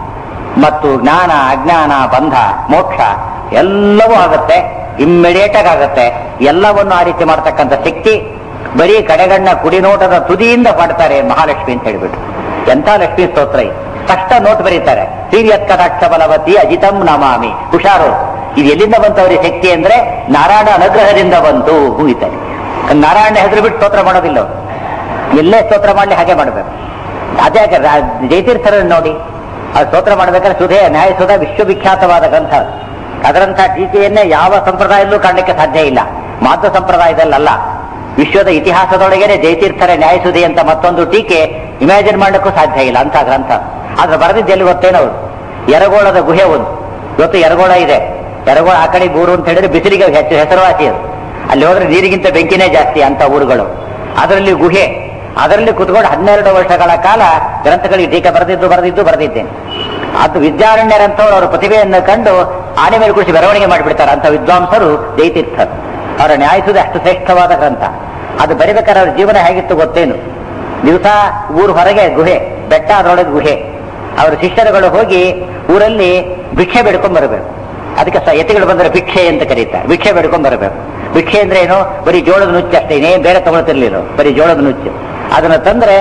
ಮತ್ತು ಜ್ಞಾನ ಅಜ್ಞಾನ ಬಂಧ ಮೋಕ್ಷ ಎಲ್ಲವೂ ಆಗುತ್ತೆ ಇಮ್ಮಿಡಿಯೇಟ್ ಆಗಿ ಆಗುತ್ತೆ ಎಲ್ಲವನ್ನು ಆ ರೀತಿ ಮಾಡ್ತಕ್ಕಂಥ ಶಕ್ತಿ ಬರೀ ಕಡೆಗಣ್ಣ ಕುಡಿನೋಟದ ತುದಿಯಿಂದ ಮಾಡ್ತಾರೆ ಮಹಾಲಕ್ಷ್ಮಿ ಅಂತ ಹೇಳ್ಬಿಟ್ಟು ಎಂಥ ಲಕ್ಷ್ಮಿ ಸ್ತೋತ್ರ ಇದು ಕಷ್ಟ ನೋಟ್ ಬರೀತಾರೆ ಹಿರಿಯತ್ ಕಟಾಕ್ಷ ಬಲವತಿ ಅಜಿತಂ ನಮಾಮಿ ಹುಷಾರು ಇದು ಎಲ್ಲಿಂದ ಬಂತು ಅವರಿಗೆ ಶಕ್ತಿ ಅಂದ್ರೆ ನಾರಾಯಣ ಅನುಗ್ರಹದಿಂದ ಬಂತು ಹೂಗಿತಾರೆ ನಾರಾಯಣ ಹೆಸರು ಬಿಟ್ಟು ಸ್ತೋತ್ರ ಮಾಡೋದಿಲ್ಲ ಅವ್ರು. ಎಲ್ಲೇ ಸ್ತೋತ್ರ ಮಾಡಲಿ ಹಾಗೆ ಮಾಡಬೇಕು ಅದೇ ಹಾಗೆ ರಾ- ಜಯತೀರ್ಥರನ್ನು ನೋಡಿ ಅದು ಸ್ತೋತ್ರ ಮಾಡ್ಬೇಕಾದ್ರೆ ಸುಧೆ ನ್ಯಾಯ ಸುಧಾ ವಿಶ್ವವಿಖ್ಯಾತವಾದ ಗ್ರಂಥ ಅದು. ಅದರಂಥ ಟೀಕೆಯನ್ನೇ ಯಾವ ಸಂಪ್ರದಾಯದಲ್ಲೂ ಕಾಣಲಿಕ್ಕೆ ಸಾಧ್ಯ ಇಲ್ಲ ಮಾಧ್ವ ಸಂಪ್ರದಾಯದಲ್ಲಲ್ಲ ವಿಶ್ವದ ಇತಿಹಾಸದೊಳಗೇನೆ ಜಯತೀರ್ಥರ ನ್ಯಾಯಸುಧಿ ಅಂತ ಮತ್ತೊಂದು ಟೀಕೆ ಇಮ್ಯಾಜಿನ್ ಮಾಡಲಿಕ್ಕೂ ಸಾಧ್ಯ ಇಲ್ಲ ಅಂತ ಗ್ರಂಥ ಆದ್ರೆ ಬರೆದಿದ್ದು ಎಲ್ಲಿ ಗೊತ್ತೇನೋ ಎರಗೋಳದ ಗುಹೆ ಒಂದು ಇವತ್ತು ಎರಗೋಳ ಇದೆ ಎರಗೋಳ ಆ ಕಡೆ ಊರು ಅಂತ ಹೇಳಿದ್ರೆ ಬಿಸಿಲಿಗೆ ಹೆಚ್ಚು ಹೆಸರುವಾಸಿ ಅದು ಅಲ್ಲಿ ಹೋದ್ರೆ ನೀರಿಗಿಂತ ಬೆಂಕಿನೇ ಜಾಸ್ತಿ ಅಂತ ಊರುಗಳು ಅದರಲ್ಲಿ ಗುಹೆ ಅದರಲ್ಲಿ ಕುತ್ಕೊಂಡು ಹನ್ನೆರಡು ವರ್ಷಗಳ ಕಾಲ ಗ್ರಂಥಗಳಿಗೆ ಟೀಕೆ ಬರೆದಿದ್ದು ಬರೆದಿದ್ದು ಬರೆದಿದ್ದೇನೆ ಅದು ವಿದ್ಯಾರಣ್ಯರಂತವ್ರು ಅವರ ಪ್ರತಿಭೆಯನ್ನು ಕಂಡು ಆನೆ ಮೇಲೆ ಕುರಿಸಿ ಬರವಣಿಗೆ ಮಾಡಿಬಿಡ್ತಾರೆ ಅಂತ ವಿದ್ವಾಂಸರು ಜಯತೀರ್ಥರು ಅವರ ನ್ಯಾಯಿಸುವುದು ಅಷ್ಟು ಶ್ರೇಷ್ಠವಾದ ಗ್ರಂಥ ಅದು ಬರಿಬೇಕಾದ್ರೆ ಅವ್ರ ಜೀವನ ಹೇಗಿತ್ತು ಗೊತ್ತೇನು ದಿವಸ ಊರು ಹೊರಗೆ ಗುಹೆ ಬೆಟ್ಟ ಅದರೊಳಗೆ ಗುಹೆ ಅವರ ಶಿಷ್ಯರುಗಳು ಹೋಗಿ ಊರಲ್ಲಿ ಭಿಕ್ಷೆ ಬೇಡ್ಕೊಂಡ್ ಬರಬೇಕು ಅದಕ್ಕೆ ಸ ಯತಿಗಳು ಬಂದರೆ ಭಿಕ್ಷೆ ಅಂತ ಕರೀತಾರೆ ಭಿಕ್ಷೆ ಬೇಡ್ಕೊಂಡ್ ಬರಬೇಕು ಭಿಕ್ಷೆ ಅಂದ್ರೆ ಏನು ಬರೀ ಜೋಳದ ನುಚ್ಚು ಅಷ್ಟೇ ಇನ್ನೇನು ಬೇರೆ ತಗೊಳ್ತಿರ್ಲಿಲ್ಲ ಬರೀ ಜೋಳದ ನುಚ್ಚು ಅದನ್ನ ತಂದ್ರೆ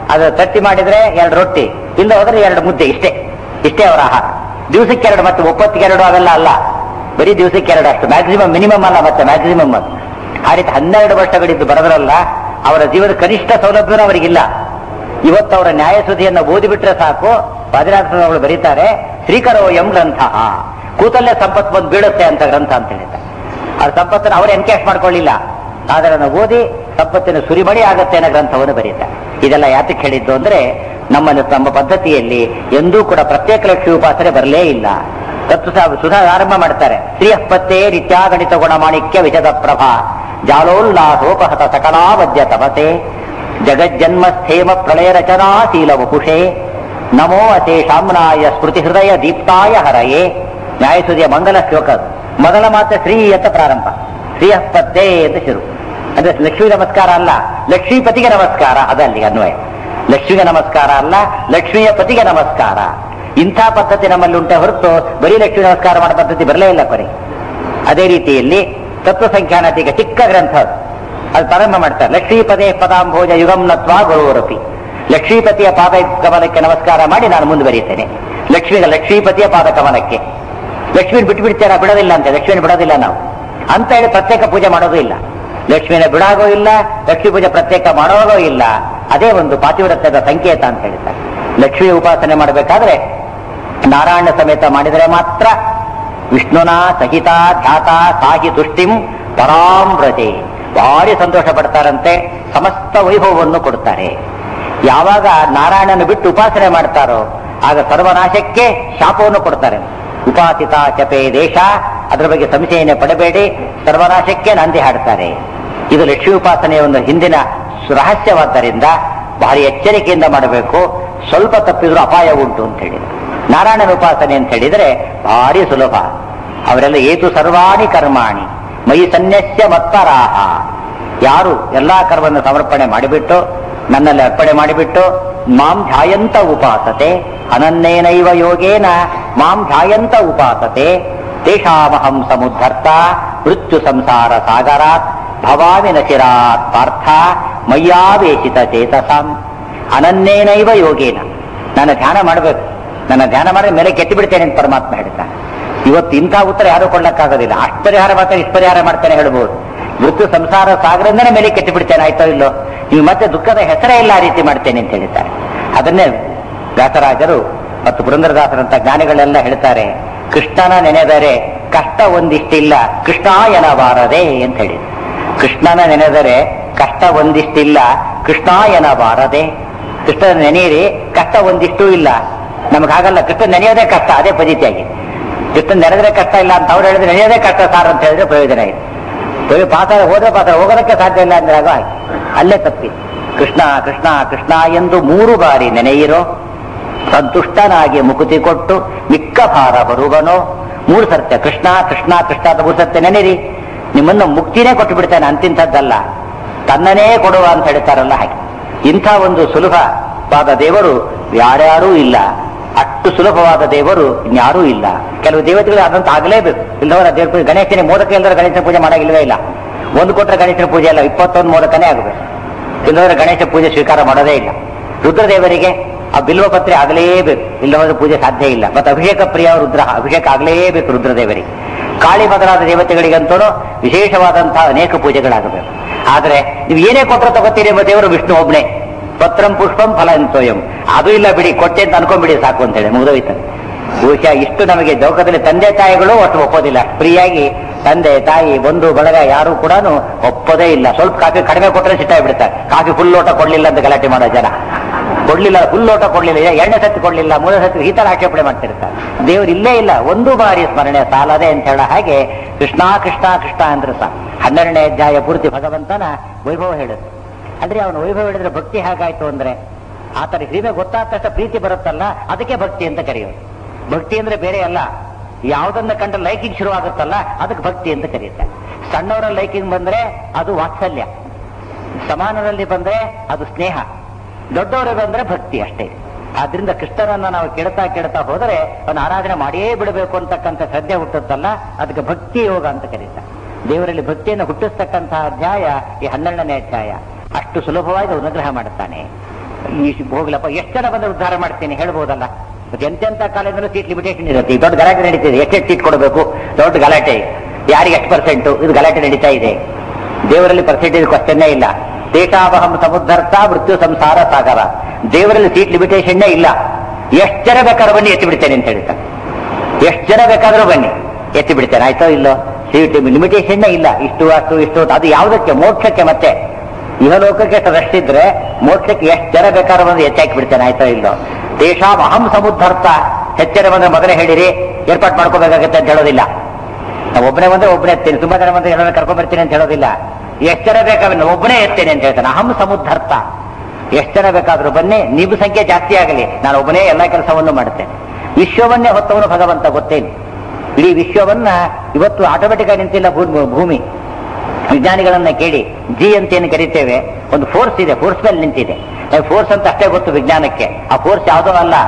ಅದು ತಟ್ಟಿ ಮಾಡಿದ್ರೆ ಎರಡು ರೊಟ್ಟಿ ಇಲ್ಲ ಹೋದ್ರೆ ಎರಡು ಮುದ್ದೆ ಇಷ್ಟೇ ಇಷ್ಟೇ ಅವರ ಆಹಾರ ದಿವಸಕ್ಕೆ ಎರಡು ಮತ್ತೆ ಒಪ್ಪತ್ತಿಗೆ ಎರಡು ಅವೆಲ್ಲ ಅಲ್ಲ ಬರೀ ದಿವಸಕ್ಕೆ ಎರಡು ಅಷ್ಟು ಮ್ಯಾಕ್ಸಿಮಮ್ ಮಿನಿಮಮ್ ಅಲ್ಲ ಮತ್ತೆ ಮ್ಯಾಕ್ಸಿಮಮ್ ಅದು ಆ ರೀತಿ ಹನ್ನೆರಡು ವರ್ಷಗಳಿದ್ದು ಬರೋದ್ರಲ್ಲ ಅವರ ಜೀವನದ ಕನಿಷ್ಠ ಸೌಲಭ್ಯನೂ ಅವರಿಗಿಲ್ಲ ಇವತ್ತು ಅವರ ನ್ಯಾಯಸುಧಿಯನ್ನು ಓದಿಬಿಟ್ರೆ ಸಾಕು ಬಾದಿರಾಜರು ಬರೀತಾರೆ ಶ್ರೀಕರೋ ಎಂ ಗ್ರಂಥ ಕೂತಲ್ಲೇ ಸಂಪತ್ತು ಬಂದು ಬೀಳುತ್ತೆ ಅಂತ ಗ್ರಂಥ ಅಂತ ಹೇಳಿದ್ದಾರೆ ಅವ್ರ ಸಂಪತ್ತನ್ನು ಅವರು ಎನ್ಕೇಶ್ ಮಾಡ್ಕೊಳ್ಳಿಲ್ಲ ಆದರೆ ಅದನ್ನು ಓದಿ ಸಂಪತ್ತಿನ ಸುರಿಮಣಿ ಆಗತ್ತೆ ಅನ್ನೋ ಗ್ರಂಥವನ್ನು ಬರೀತಾರೆ ಇದೆಲ್ಲ ಯಾತಕ್ಕೆ ಹೇಳಿದ್ದು ಅಂದ್ರೆ ನಮ್ಮನ್ನು ನಮ್ಮ ಪದ್ಧತಿಯಲ್ಲಿ ಎಂದೂ ಕೂಡ ಪ್ರತ್ಯೇಕ ಲಕ್ಷ್ಮಿ ಉಪಾಸನೆ ಬರಲೇ ಇಲ್ಲ ತತ್ವ ಸುಧಾ ಆರಂಭ ಮಾಡ್ತಾರೆ ಶ್ರೀಯಪ್ಪತ್ತೇ ನಿತ್ಯಾಗಣಿತ ಗುಣಮಾಣಿಕ್ಯ ವಿಷದ ಪ್ರಭಾ ಜಾಲೋಲ್ಲಾಸೋಪಹತ ಸಕಲಾವದ್ಯ ತಪಸೆ ಜಗಜ್ಜನ್ಮಸ್ಥೇಮ ಪ್ರಳಯ ರಚನಾ ಶೀಲ ವಪುಷೇ ನಮೋ ಅತೇಷಾಮ್ನಾಯ ಸ್ಮೃತಿ ಹೃದಯ ದೀಪ್ತಾಯ ಹರಯೇ ನ್ಯಾಯಸುದಿಯ ಮಂಗಲ ಶ್ಲೋಕ ಅದು. ಮೊದಲ ಮಾತ್ರ ಶ್ರೀ ಅಂತ ಪ್ರಾರಂಭ ಶ್ರೀಯಪ್ಪತ್ತೇ ಅಂತ ಶುರು ಅಂದ್ರೆ ಲಕ್ಷ್ಮೀ ನಮಸ್ಕಾರ ಅಲ್ಲ ಲಕ್ಷ್ಮೀಪತಿಗೆ ನಮಸ್ಕಾರ ಅದಲ್ಲಿ ಅನ್ವಯ ಲಕ್ಷ್ಮಿಗೆ ನಮಸ್ಕಾರ ಅಲ್ಲ ಲಕ್ಷ್ಮಿಯ ಪತಿಗೆ ನಮಸ್ಕಾರ ಇಂಥ ಪದ್ಧತಿ ನಮ್ಮಲ್ಲಿ ಉಂಟೆ ಹೊರತು ಬರೀ ಲಕ್ಷ್ಮೀ ನಮಸ್ಕಾರ ಮಾಡೋ ಪದ್ಧತಿ ಬರಲೇ ಇಲ್ಲ ಕೊನೆ ಅದೇ ರೀತಿಯಲ್ಲಿ ತತ್ವ ಸಂಖ್ಯಾನತಿಗೆ ಚಿಕ್ಕ ಗ್ರಂಥ ಅದು ಅದು ಪ್ರಾರಂಭ ಮಾಡ್ತಾರೆ ಲಕ್ಷ್ಮೀಪದೇ ಪದಾಂಭೋಜ ಯುಗಂ ನತ್ವಾ ಗುರುವರಪಿ ಲಕ್ಷ್ಮೀಪತಿಯ ಪಾದ ಕಮಲಕ್ಕೆ ನಮಸ್ಕಾರ ಮಾಡಿ ನಾನು ಮುಂದುವರಿಯುತ್ತೇನೆ ಲಕ್ಷ್ಮಿಗೆ ಲಕ್ಷ್ಮೀಪತಿಯ ಪಾದ ಕಮಲಕ್ಕೆ ಲಕ್ಷ್ಮೀನ ಬಿಟ್ಟು ಬಿಡ್ತೇನೆ ಬಿಡೋದಿಲ್ಲ ಅಂತ ಲಕ್ಷ್ಮಿನ ಬಿಡೋದಿಲ್ಲ ನಾವು ಅಂತ ಹೇಳಿ ಪ್ರತ್ಯೇಕ ಪೂಜೆ ಮಾಡೋದು ಇಲ್ಲ ಲಕ್ಷ್ಮಿನ ಬಿಡಾಗೋ ಇಲ್ಲ ಲಕ್ಷ್ಮೀ ಪೂಜೆ ಪ್ರತ್ಯೇಕ ಮಾಡೋಗೋ ಇಲ್ಲ ಅದೇ ಒಂದು ಪಾತಿವ್ರತ್ಯದ ಸಂಕೇತ ಅಂತ ಹೇಳ್ತಾರೆ ಲಕ್ಷ್ಮಿ ಉಪಾಸನೆ ಮಾಡಬೇಕಾದ್ರೆ ನಾರಾಯಣ ಸಮೇತ ಮಾಡಿದರೆ ಮಾತ್ರ ವಿಷ್ಣುನ ಸಹಿತ ಖ್ಯಾತ ಸಾಹಿ ತುಷ್ಟಿಂ ಪರಾಮ್ರತೆ ಭಾರಿ ಸಂತೋಷ ಪಡ್ತಾರಂತೆ ಸಮಸ್ತ ವೈಭವವನ್ನು ಕೊಡ್ತಾರೆ ಯಾವಾಗ ನಾರಾಯಣನ ಬಿಟ್ಟು ಉಪಾಸನೆ ಮಾಡ್ತಾರೋ ಆಗ ಸರ್ವನಾಶಕ್ಕೆ ಶಾಪವನ್ನು ಕೊಡ್ತಾರೆ ಉಪಾಸಿತ ಚಪೆ ದೇಶ ಅದರ ಬಗ್ಗೆ ಸಂಶಯನೆ ಪಡಬೇಡಿ ಸರ್ವನಾಶಕ್ಕೆ ನಂದಿ ಹಾಡ್ತಾರೆ ಇದು ಲಕ್ಷ್ಮೀ ಉಪಾಸನೆಯ ಒಂದು ಹಿಂದಿನ ರಹಸ್ಯವಾದ್ದರಿಂದ ಭಾರಿ ಎಚ್ಚರಿಕೆಯಿಂದ ಮಾಡಬೇಕು ಸ್ವಲ್ಪ ತಪ್ಪಿದ್ರೂ ಅಪಾಯ ಉಂಟು ಅಂತ ಹೇಳಿದ್ರು ನಾರಾಯಣನ ಉಪಾಸನೆ ಅಂತ ಹೇಳಿದ್ರೆ ಭಾರಿ ಸುಲಭ ಅವರೆಲ್ಲ ಏತು ಸರ್ವಾಣಿ ಕರ್ಮಾಣಿ ಮೈ ಸನ್ಯಸ್ಯ ಮತ್ಪರಾಹ ಯಾರು ಎಲ್ಲಾ ಕರ್ಮವನ್ನು ಸಮರ್ಪಣೆ ಮಾಡಿಬಿಟ್ಟು ನನ್ನಲ್ಲಿ ಅರ್ಪಣೆ ಮಾಡಿಬಿಟ್ಟು ಮಾಂ ಧ್ಯಾಯಂತ ಉಪಾಸತೆ ಅನನ್ನೇನೈವ ಯೋಗೇನ ಮಾಂ ಧ್ಯಾಯಂತ ಉಪಾಸತೆ ತೇಷಾಮಹಂ ಸಮುದ್ಧರ್ತ ಮೃತ್ಯು ಸಂಸಾರ ಸಾಗರಾತ್ ಭವಾಮಿ ನಚಿರಾತ್ ಪಾರ್ಥ ಮಯ್ಯಾವೇಶಿತ ಚೇತಸಾಂ ಅನನ್ನೇನೈವ ಯೋಗೇನ ನನ್ನ ಧ್ಯಾನ ಮಾಡಬೇಕು ನನ್ನ ಧ್ಯಾನ ಮಾಡಿದ್ರೆ ಮೇಲೆ ಕೆತ್ತಿ ಬಿಡ್ತೇನೆ ಅಂತ ಪರಮಾತ್ಮ ಹೇಳ್ತಾನೆ ಇವತ್ತು ಇಂಥ ಉತ್ತರ ಯಾರು ಕೊಡ್ಲಕ್ಕಾಗೋದಿಲ್ಲ ಅಷ್ಟು ಪರಿಹಾರ ಮಾಡ್ತೇನೆ ಇಷ್ಟು ಪರಿಹಾರ ಮಾಡ್ತೇನೆ ಹೇಳ್ಬೋದು ಮೃತ್ಯು ಸಂಸಾರ ಸಾಗರದಿಂದನೇ ಮೇಲೆ ಕೆತ್ತಿ ಬಿಡ್ತೇನೆ ಆಯ್ತೋ ಇಲ್ಲೋ ನೀವು ಮತ್ತೆ ದುಃಖದ ಹೆಸರೇ ಇಲ್ಲ ಆ ರೀತಿ ಮಾಡ್ತೇನೆ ಅಂತ ಹೇಳಿದ್ದಾರೆ ಅದನ್ನೇ ವ್ಯಾಸರಾಜರು ಮತ್ತು ಪುರಂದರದಾಸರಂತ ಜ್ಞಾನಿಗಳೆಲ್ಲ ಹೇಳ್ತಾರೆ ಕೃಷ್ಣನ ನೆನೆದರೆ ಕಷ್ಟ ಒಂದಿಷ್ಟಿಲ್ಲ ಕೃಷ್ಣ ಎನಬಾರದೆ ಅಂತ ಹೇಳಿ ಕೃಷ್ಣನ ನೆನೆದರೆ ಕಷ್ಟ ಒಂದಿಷ್ಟಿಲ್ಲ ಕೃಷ್ಣ ಎನಬಾರದೆ ಕೃಷ್ಣನ ನೆನೆಯಿರಿ ಕಷ್ಟ ಒಂದಿಷ್ಟೂ ಇಲ್ಲ ನಮ್ಗೆ ಹಾಗಲ್ಲ ಕೃಷ್ಣ ನೆನೆಯೋದೇ ಕಷ್ಟ ಅದೇ ಪದ್ಧತಿಯಾಗಿ ಕೃಷ್ಣ ನೆನೆದ್ರೆ ಕಷ್ಟ ಇಲ್ಲ ಅಂತ ಅವ್ರು ಹೇಳಿದ್ರೆ ನೆನೆಯೋದೇ ಕಷ್ಟ ಸಾರ್ ಅಂತ ಹೇಳಿದ್ರೆ ಪ್ರಯೋಜನ ಇದೆ ಬರೀ ಪಾತ್ರ ಹೋದ್ರೆ ಪಾತ್ರ ಹೋಗೋದಕ್ಕೆ ಸಾಧ್ಯ ಇಲ್ಲ ಅಂದ್ರೆ ಆಗ ಹಾಗೆ. ಅಲ್ಲೇ ತಪ್ಪಿ ಕೃಷ್ಣ ಕೃಷ್ಣ ಕೃಷ್ಣ ಎಂದು ಮೂರು ಬಾರಿ ನೆನೆಯಿರೋ ಸಂತುಷ್ಟನಾಗಿ ಮುಕುತಿ ಕೊಟ್ಟು ಮಿಕ್ಕ ಭಾರ ಬರುವನೋ ಮೂರು ಸತ್ಯ ಕೃಷ್ಣ ಕೃಷ್ಣ ಕೃಷ್ಣ ಅಂತ ಮೂರು ಸತ್ಯ ನೆನೆರಿ ನಿಮ್ಮನ್ನು ಮುಕ್ತಿನೇ ಕೊಟ್ಟು ಬಿಡ್ತಾನೆ ಅಂತಿಂಥದ್ದಲ್ಲ ತನ್ನನೇ ಕೊಡುವ ಅಂತ ಹೇಳ್ತಾರಲ್ಲ ಹಾಗೆ ಇಂಥ ಒಂದು ಸುಲಭವಾದ ದೇವರು ಯಾರ್ಯಾರೂ ಇಲ್ಲ ಅಷ್ಟು ಸುಲಭವಾದ ದೇವರು ಇನ್ಯಾರೂ ಇಲ್ಲ ಕೆಲವು ದೇವತೆಗಳು ಅದಂತ ಆಗಲೇಬೇಕು ಇಲ್ಲವರ ದೇವ್ರ ಪೂಜೆ ಗಣೇಶನೇ ಮೋದಕ ಇಲ್ಲದ್ರೆ ಗಣೇಶನ ಪೂಜೆ ಮಾಡಾಗಿಲ್ವೇ ಇಲ್ಲ ಒಂದು ಕೊಟ್ಟರೆ ಗಣೇಶನ ಪೂಜೆ ಅಲ್ಲ ಇಪ್ಪತ್ತೊಂದು ಮೋದಕನೇ ಆಗಬೇಕು ಇಲ್ಲದ್ರೆ ಗಣೇಶ ಪೂಜೆ ಸ್ವೀಕಾರ ಮಾಡೋದೇ ಇಲ್ಲ ರುದ್ರದೇವರಿಗೆ ಆ ಬಿಲ್ವಪತ್ರೆ ಆಗಲೇಬೇಕು ಇಲ್ಲವಾದ್ರೆ ಪೂಜೆ ಸಾಧ್ಯ ಇಲ್ಲ ಮತ್ತೆ ಅಭಿಷೇಕ ಪ್ರಿಯ ರುದ್ರ ಅಭಿಷೇಕ ಆಗಲೇಬೇಕು ರುದ್ರದೇವರಿಗೆ ಕಾಳಿ ಮೊದಲಾದ ದೇವತೆಗಳಿಗಂತೂ ವಿಶೇಷವಾದಂತಹ ಅನೇಕ ಪೂಜೆಗಳಾಗಬೇಕು ಆದ್ರೆ ನೀವು ಏನೇ ಕೊಟ್ಟರೆ ತಗೋತೀರಿ ಎಂಬ ದೇವರು ವಿಷ್ಣು ಒಬ್ನೇ ಪತ್ರಂ ಪುಷ್ಪಂ ಫಲ ಎಂತೋಯಂ ಅದು ಇಲ್ಲ ಬಿಡಿ ಕೊಟ್ಟೆ ಅಂತ ಅನ್ಕೊಂಡ್ಬಿಡಿ ಸಾಕು ಅಂತೇಳಿ ಮುಗಿದೋಯ್ತಾರೆ ಬಹುಶಃ ಇಷ್ಟು ನಮಗೆ ಲೋಕದಲ್ಲಿ ತಂದೆ ತಾಯಿಗಳು ಒಟ್ಟು ಒಪ್ಪೋದಿಲ್ಲ ಫ್ರೀಯಾಗಿ ತಂದೆ ತಾಯಿ ಬಂಧು ಬಳಗ ಯಾರು ಕೂಡ ಒಪ್ಪೋದೇ ಇಲ್ಲ ಸ್ವಲ್ಪ ಕಾಫಿ ಕಡಿಮೆ ಕೊಟ್ಟರೆ ಸಿಟ್ಟಾಗಿ ಬಿಡ್ತಾರೆ ಕಾಫಿ ಫುಲ್ ಲೋಟ ಕೊಡ್ಲಿಲ್ಲ ಅಂತ ಗಲಾಟೆ ಮಾಡೋ ಜನ ಕೊಡ್ಲಿಲ್ಲ ಫುಲ್ ಲೋಟ ಕೊಡ್ಲಿಲ್ಲ ಎರಡನೇ ಸತಿ ಕೊಡ್ಲಿಲ್ಲ ಮೂರನೇ ಸತಿ ಈ ತರ ಆಕ್ಷೇಪಣೆ ಮಾಡ್ತಿರ್ತಾರೆ ದೇವ್ರು ಇಲ್ಲೇ ಇಲ್ಲ ಒಂದು ಬಾರಿ ಸ್ಮರಣೆ ಸಾಲದೆ ಅಂತ ಹೇಳೋ ಹಾಗೆ ಕೃಷ್ಣ ಕೃಷ್ಣ ಕೃಷ್ಣ ಅಂದ್ರೆ ಸಹ ಹನ್ನೆರಡನೇ ಅಧ್ಯಾಯ ಪೂರ್ತಿ ಭಗವಂತನ ವೈಭವ ಹೇಳುತ್ತೆ ಅಂದ್ರೆ ಅವನ ವೈಭವ ಹೇಳಿದ್ರೆ ಭಕ್ತಿ ಹೇಗಾಯ್ತು ಅಂದ್ರೆ ಆತರ ಹಿರಿಮೆ ಗೊತ್ತಾದ ತಕ್ಷಣ ಪ್ರೀತಿ ಬರುತ್ತಲ್ಲ ಅದಕ್ಕೆ ಭಕ್ತಿ ಅಂತ ಕರೆಯೋದು ಭಕ್ತಿ ಅಂದ್ರೆ ಬೇರೆ ಅಲ್ಲ ಯಾವುದನ್ನ ಕಂಡ ಲೈಕಿಂಗ್ ಶುರುವಾಗುತ್ತಲ್ಲ ಅದಕ್ಕೆ ಭಕ್ತಿ ಅಂತ ಕರೆಯುತ್ತೆ ಸಣ್ಣವರ ಲೈಕಿಂಗ್ ಬಂದ್ರೆ ಅದು ವಾತ್ಸಲ್ಯ ಸಮಾನರಲ್ಲಿ ಬಂದ್ರೆ ಅದು ಸ್ನೇಹ ದೊಡ್ಡವರಿಗೆ ಬಂದ್ರೆ ಭಕ್ತಿ ಅಷ್ಟೇ ಆದ್ರಿಂದ ಕೃಷ್ಣನನ್ನ ನಾವು ಕೆಡ್ತಾ ಕೆಡ್ತಾ ಹೋದರೆ ಅವನ ಆರಾಧನೆ ಮಾಡಿಯೇ ಬಿಡಬೇಕು ಅಂತಕ್ಕಂಥ ಶ್ರದ್ಧೆ ಹುಟ್ಟುತ್ತಲ್ಲ ಅದಕ್ಕೆ ಭಕ್ತಿ ಯೋಗ ಅಂತ ಕರೀತಾರೆ ದೇವರಲ್ಲಿ ಭಕ್ತಿಯನ್ನು ಹುಟ್ಟಿಸ್ತಕ್ಕಂತಹ ಅಧ್ಯಾಯ ಈ ಹನ್ನೆರಡನೇ ಅಧ್ಯಾಯ ಅಷ್ಟು ಸುಲಭವಾಗಿ ಅನುಗ್ರಹ ಮಾಡುತ್ತಾನೆ ಈ ಹೋಗ್ಲಪ್ಪ ಎಷ್ಟು ಜನ ಬಂದ್ರೆ ಉದ್ಧಾರ ಮಾಡ್ತೀನಿ ಹೇಳ್ಬೋದಲ್ಲ ಮತ್ತೆ ಎಂತೆಂತ ಕಾಲೇಜಲ್ಲೂ ಸೀಟ್ ಲಿಮಿಟೇಷನ್ ಇರುತ್ತೆ ಈ ದೊಡ್ಡ ಗಲಾಟೆ ನಡೀತಿದೆ ಎಷ್ಟೆಷ್ಟು ಸೀಟ್ ಕೊಡಬೇಕು ದೊಡ್ಡ ಗಲಾಟೆ ಯಾರಿಗೆ ಎಷ್ಟು ಪರ್ಸೆಂಟ್ ಇದು ಗಲಾಟೆ ನಡೀತಾ ಇದೆ ದೇವರಲ್ಲಿ ಪರ್ಸೆಂಟೇಜ್ ಕ್ವಶನ್ನೇ ಇಲ್ಲ ದೇಶಾವಹಂ ಸಮುದ್ಧರ್ಥ ಮೃತ್ಯು ಸಂಸಾರ ಸಾಗರ ದೇವರಲ್ಲಿ ಸೀಟ್ ಲಿಮಿಟೇಷನ್ನೇ ಇಲ್ಲ ಎಷ್ಟು ಜನ ಬೇಕಾದ್ರೂ ಬನ್ನಿ ಎತ್ತಿ ಬಿಡ್ತೇನೆ ಅಂತ ಹೇಳ್ತಾರೆ ಎಷ್ಟು ಜನ ಬೇಕಾದ್ರೂ ಬನ್ನಿ ಎತ್ತಿ ಬಿಡ್ತೇನೆ ಆಯ್ತೋ ಇಲ್ಲೋ ಸೀಟ್ ಲಿಮಿಟೇಷನ್ನೇ ಇಲ್ಲ ಇಷ್ಟು ಅಷ್ಟು ಇಷ್ಟು ಅಂತ. ಅದು ಯಾವುದಕ್ಕೆ ಮೋಕ್ಷಕ್ಕೆ ಮತ್ತೆ ಇಹಲೋಕಕ್ಕೆ ರಷ್ಟಿದ್ರೆ ಮೋಕ್ಷಕ್ಕೆ ಎಷ್ಟು ಜನ ಬೇಕಾದ್ರೂ ಬಂದು ಎತ್ತಿ ಹಾಕಿ ಬಿಡ್ತೇನೆ ಆಯ್ತೋ ಇಲ್ಲೋ ದೇಶಾಂ ಅಹಂ ಸಮುದ್ಧರ್ಥ ಹೆಚ್ಚರ ಬಂದ್ರೆ ಮೊದಲೇ ಹೇಳಿರಿ ಏರ್ಪಾಟ್ ಮಾಡ್ಕೋಬೇಕಾಗತ್ತೆ ಅಂತ ಹೇಳೋದಿಲ್ಲ ನಾವು ಒಬ್ಬನೇ ಬಂದ್ರೆ ಒಬ್ಬನೇ ಎತ್ತೇನೆ ತುಂಬಾ ಜನ ಬಂದ್ರೆ ಎಲ್ಲರೂ ಕರ್ಕೊಂಡ್ ಬರ್ತೀನಿ ಅಂತ ಹೇಳೋದಿಲ್ಲ ಎಷ್ಟು ಜನ ಬೇಕಾದ್ರೆ ಒಬ್ಬನೇ ಎತ್ತೇನೆ ಅಂತ ಹೇಳ್ತಾನೆ ಅಹಂ ಸಮುದ್ಧರ್ಥ ಎಷ್ಟು ಜನ ಬೇಕಾದ್ರೂ ಬನ್ನಿ ನೀವು ಸಂಖ್ಯೆ ಜಾಸ್ತಿ ಆಗಲಿ ನಾನು ಒಬ್ಬನೇ ಎಲ್ಲ ಕೆಲಸವನ್ನು ಮಾಡುತ್ತೇನೆ ವಿಶ್ವವನ್ನೇ ಹೊತ್ತವನು ಭಗವಂತ ಗೊತ್ತೇನು ಇಡೀ ವಿಶ್ವವನ್ನ ಇವತ್ತು ಆಟೋಮೆಟಿಕ್ ಆಗಿ ನಿಂತಿಲ್ಲ ಭೂ- ಭೂಮಿ ವಿಜ್ಞಾನಿಗಳನ್ನ ಕೇಳಿ ಜಿ ಅಂತ ಏನು ಕರಿತೇವೆ ಒಂದು ಫೋರ್ಸ್ ಇದೆ ಫೋರ್ಸ್ ಮೇಲೆ ನಿಂತಿದೆ ಫೋರ್ಸ್ ಅಂತ ಅಷ್ಟೇ ಗೊತ್ತು ವಿಜ್ಞಾನಕ್ಕೆ ಆ ಫೋರ್ಸ್ ಯಾವುದೋ ಅಲ್ಲ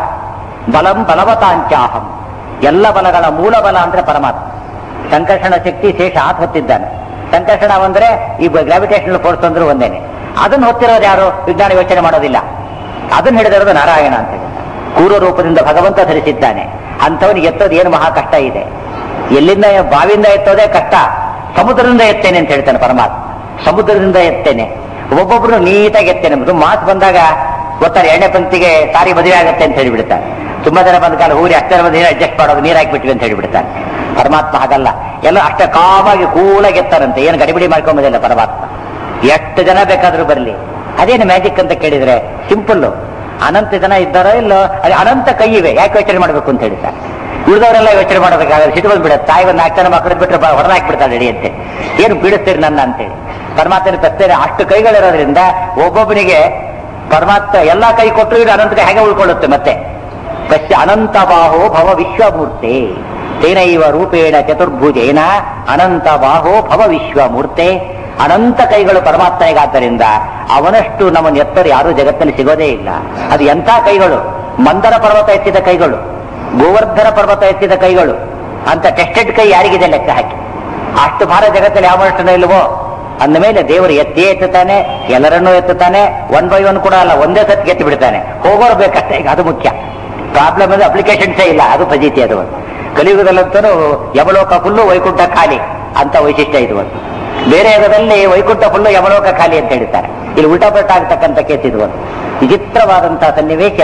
ಬಲಂ ಬಲವತಾಂಚಾಹಂ ಎಲ್ಲ ಬಲಗಳ ಮೂಲ ಬಲ ಅಂದ್ರೆ ಪರಮಾತ್ಮ ಸಂಕರ್ಷಣ ಶಕ್ತಿ ಶೇಷ ಆತ್ ಹೊತ್ತಿದ್ದಾನೆ ಸಂಕರ್ಷಣ ಅಂದ್ರೆ ಈ ಗ್ರಾವಿಟೇಷನಲ್ ಫೋರ್ಸ್ ಅಂದ್ರೆ ಒಂದೇನೆ ಅದನ್ನ ಹೊತ್ತಿರೋದು ಯಾರು ವಿಜ್ಞಾನ ಯೋಚನೆ ಮಾಡೋದಿಲ್ಲ ಅದನ್ನ ಹಿಡಿದಿರೋದು ನಾರಾಯಣ ಅಂತ ಹೇಳ್ತಾರೆ. ಕೂರ್ವ ರೂಪದಿಂದ ಭಗವಂತ ಧರಿಸಿದ್ದಾನೆ ಅಂಥವನಿಗೆ ಎತ್ತೋದು ಏನು ಮಹಾ ಕಷ್ಟ ಇದೆ ಎಲ್ಲಿಂದ ಬಾವಿಯಿಂದ ಎತ್ತೋದೇ ಕಷ್ಟ ಸಮುದ್ರದಿಂದ ಎತ್ತೇನೆ ಅಂತ ಹೇಳ್ತಾನೆ ಪರಮಾತ್ಮ ಸಮುದ್ರದಿಂದ ಎತ್ತೇನೆ ಒಬ್ಬೊಬ್ರು ನೀಟಾಗಿ ಎತ್ತೇನೆ ಅದು ಮಾತು ಬಂದಾಗ ಗೊತ್ತಾರೆ ಎಣ್ಣೆ ಪಂಕ್ತಿಗೆ ಸಾರಿ ಮದುವೆ ಆಗುತ್ತೆ ಅಂತ ಹೇಳಿಬಿಡ್ತಾರೆ ತುಂಬಾ ಜನ ಬಂದ ಕಾಲ ಊರಿ ಅಷ್ಟರ ಮಂದಿ ಅಡ್ಜಸ್ಟ್ ಮಾಡೋದು ನೀರು ಹಾಕ್ಬಿಟ್ವಿ ಅಂತ ಹೇಳಿಬಿಡ್ತಾನೆ ಪರಮಾತ್ಮ ಹಾಗಲ್ಲ ಎಲ್ಲ ಅಷ್ಟೇ ಕಾಮಾಗಿ ಕೂಲಾಗಿ ಎತ್ತಾರಂತೆ ಏನು ಗಡಿಬಿಡಿ ಮಾಡ್ಕೊಂಬೋದಿಲ್ಲ ಪರಮಾತ್ಮ ಎಷ್ಟು ಜನ ಬೇಕಾದ್ರೂ ಬರಲಿ ಅದೇನು ಮ್ಯಾಜಿಕ್ ಅಂತ ಕೇಳಿದ್ರೆ ಸಿಂಪಲ್ ಅನಂತ ಜನ ಇದ್ದಾರೋ ಇಲ್ಲೋ ಅದು ಅನಂತ ಕೈ ಇವೆ ಯಾಕೆ ಯೋಚನೆ ಮಾಡ್ಬೇಕು ಅಂತ ಹೇಳಿದ್ದಾರೆ ಉಳಿದವರೆಲ್ಲ ಯೋಚನೆ ಮಾಡೋದಕ್ಕಾಗಲ್ಲ ಸಿಟ್ಟು ಬಂದ್ಬಿಡುತ್ತೆ ತಾಯಿ ಒಂದು ನಾಲ್ಕು ಜನ ಮಕ್ಕಳು ಬಿಟ್ಟರೆ ಹೊಡೆದಾಕ್ಬಿಡ್ತಾಳೆ ನಡಿಯಂತೆ ಏನು ಬೀಳಿಸ್ತೀರಿ ನನ್ನ ಅಂತೇಳಿ ಪರಮಾತ್ಮನ ತತ್ತೇನೆ ಅಷ್ಟು ಕೈಗಳಿರೋದ್ರಿಂದ ಒಬ್ಬೊಬ್ಬನಿಗೆ ಪರಮಾತ್ಮ ಎಲ್ಲಾ ಕೈ ಕೊಟ್ಟರು ಇದು ಅನಂತ ಕೈ ಹೇಗೆ ಉಳ್ಕೊಳ್ಳುತ್ತೆ ಮತ್ತೆ ಕಶ್ಯ ಅನಂತ ಬಾಹೋ ಭವ ವಿಶ್ವಮೂರ್ತೆ ತೇನೈವ ರೂಪೇಣ ಚತುರ್ಭುಜೇನ ಅನಂತ ಬಾಹೋ ಭವ ವಿಶ್ವಮೂರ್ತೆ ಅನಂತ ಕೈಗಳು ಪರಮಾತ್ಮನಿಗಾದ್ದರಿಂದ ಅವನಷ್ಟು ನಮ್ಮನ್ನು ಎತ್ತರು ಯಾರೂ ಜಗತ್ತಿನಲ್ಲಿ ಸಿಗೋದೇ ಇಲ್ಲ ಅದು ಎಂಥ ಕೈಗಳು ಮಂದರ ಪರ್ವತ ಎತ್ತಿದ ಕೈಗಳು ಗೋವರ್ಧನ ಪರ್ವತ ಎತ್ತಿದ ಕೈಗಳು ಅಂತ ಟೆಸ್ಟೆಡ್ ಕೈ ಯಾರಿಗಿದೆ ಲೆಕ್ಕ ಹಾಕಿ ಅಷ್ಟು ಭಾರ ಜಗತ್ತಲ್ಲಿ ಯಾವ ಮನುಷ್ಯನೂ ಇಲ್ವೋ ಅಂದ ಮೇಲೆ ದೇವರು ಎತ್ತೇ ಎತ್ತುತ್ತಾನೆ ಎಲ್ಲರನ್ನೂ ಎತ್ತುತ್ತಾನೆ ಒನ್ ಬೈ ಒನ್ ಕೂಡ ಅಲ್ಲ ಒಂದೇ ಸತಿ ಎತ್ತಿ ಬಿಡ್ತಾನೆ ಹೋಗೋರು ಬೇಕಷ್ಟೇ ಈಗ ಅದು ಮುಖ್ಯ ಪ್ರಾಬ್ಲಮ್ ಅಂದ್ರೆ ಅಪ್ಲಿಕೇಶನ್ಸೇ ಇಲ್ಲ ಅದು ಫಜೀತಿ ಅದು ಒಂದು ಕಲಿಯುಗದಲ್ಲಂತೂ ಯಮಲೋಕ ಫುಲ್ಲು ವೈಕುಂಠ ಖಾಲಿ ಅಂತ ವೈಶಿಷ್ಟ್ಯ ಇದು ಒಂದು ಬೇರೆ ಯುಗದಲ್ಲಿ ವೈಕುಂಠ ಫುಲ್ಲು ಯಮಲೋಕ ಖಾಲಿ ಅಂತ ಹೇಳ್ತಾರೆ ಇಲ್ಲಿ ಉಲ್ಟಾ ಪಲ್ಟಾ ಆಗ್ತಕ್ಕಂಥ ಕೇಸ್ ಇದು ಒಂದು ವಿಚಿತ್ರವಾದಂತಹ ಸನ್ನಿವೇಶ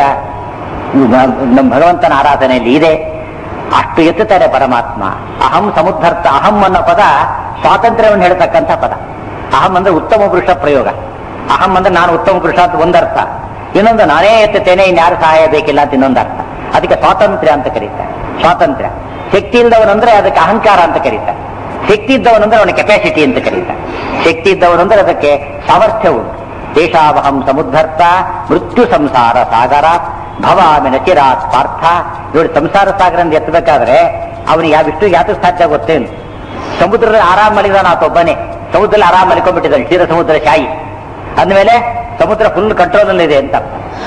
ನಮ್ಮ ಭಗವಂತನ ಆರಾಧನೆಯಲ್ಲಿ ಇದೆ ಅಷ್ಟು ಎತ್ತುತ್ತಾರೆ ಪರಮಾತ್ಮ ಅಹಂ ಸಮುದ್ಧರ್ಥ ಅಹಂ ಅನ್ನೋ ಪದ ಸ್ವಾತಂತ್ರ್ಯವನ್ನು ಹೇಳ್ತಕ್ಕಂಥ ಪದ ಅಹಂ ಅಂದ್ರೆ ಉತ್ತಮ ಪುರುಷ ಪ್ರಯೋಗ ಅಹಂ ಅಂದ್ರೆ ನಾನು ಉತ್ತಮ ಪುರುಷ ಅಂತ ಒಂದರ್ಥ ಇನ್ನೊಂದು ನಾನೇ ಎತ್ತುತ್ತೇನೆ ಇನ್ಯಾರು ಸಹಾಯ ಬೇಕಿಲ್ಲ ಅಂತ ಇನ್ನೊಂದು ಅರ್ಥ ಅದಕ್ಕೆ ಸ್ವಾತಂತ್ರ್ಯ ಅಂತ ಕರೀತಾರೆ ಸ್ವಾತಂತ್ರ್ಯ ಶಕ್ತಿ ಇಲ್ಲದವನಂದ್ರೆ ಅದಕ್ಕೆ ಅಹಂಕಾರ ಅಂತ ಕರೀತಾರೆ ಶಕ್ತಿ ಇದ್ದವನಂದ್ರೆ ಅವನ ಕೆಪಾಸಿಟಿ ಅಂತ ಕರೀತಾರೆ ಶಕ್ತಿ ಇದ್ದವನಂದ್ರೆ ಅದಕ್ಕೆ ಸಾಮರ್ಥ್ಯ ಉಂಟು ದೇಶಾವಹಂ ಸಮುದ್ಧರ್ಥ ಮೃತ್ಯು ಸಂಸಾರ ಸಾಗರ ಭವಾಮಿ ನಚಿರಾತ್ ಪಾರ್ಥ ನೋಡಿ ಸಂಸಾರ ಸಾಗರ ಅಂತ ಎತ್ತಬೇಕಾದ್ರೆ ಅವನಿಗೆ ಯಾವ ಇಷ್ಟು ಯಾತಕ್ಕೆ ಸಾಧ್ಯ ಗೊತ್ತೇನು ಸಮುದ್ರದಲ್ಲಿ ಆರಾಮ್ ಮಲಿದಾನ ಆತೊಬ್ಬನೇ ಸಮುದ್ರದಲ್ಲಿ ಆರಾಮ್ ಮಲಿಕೊಂಡ್ಬಿಟ್ಟಿದ್ದಾನೆ ಕ್ಷೀರ ಸಮುದ್ರ ಶಾಯಿ ಅಂದಮೇಲೆ ಸಮುದ್ರ ಫುಲ್ ಕಂಟ್ರೋಲ್ ಇದೆ ಅಂತ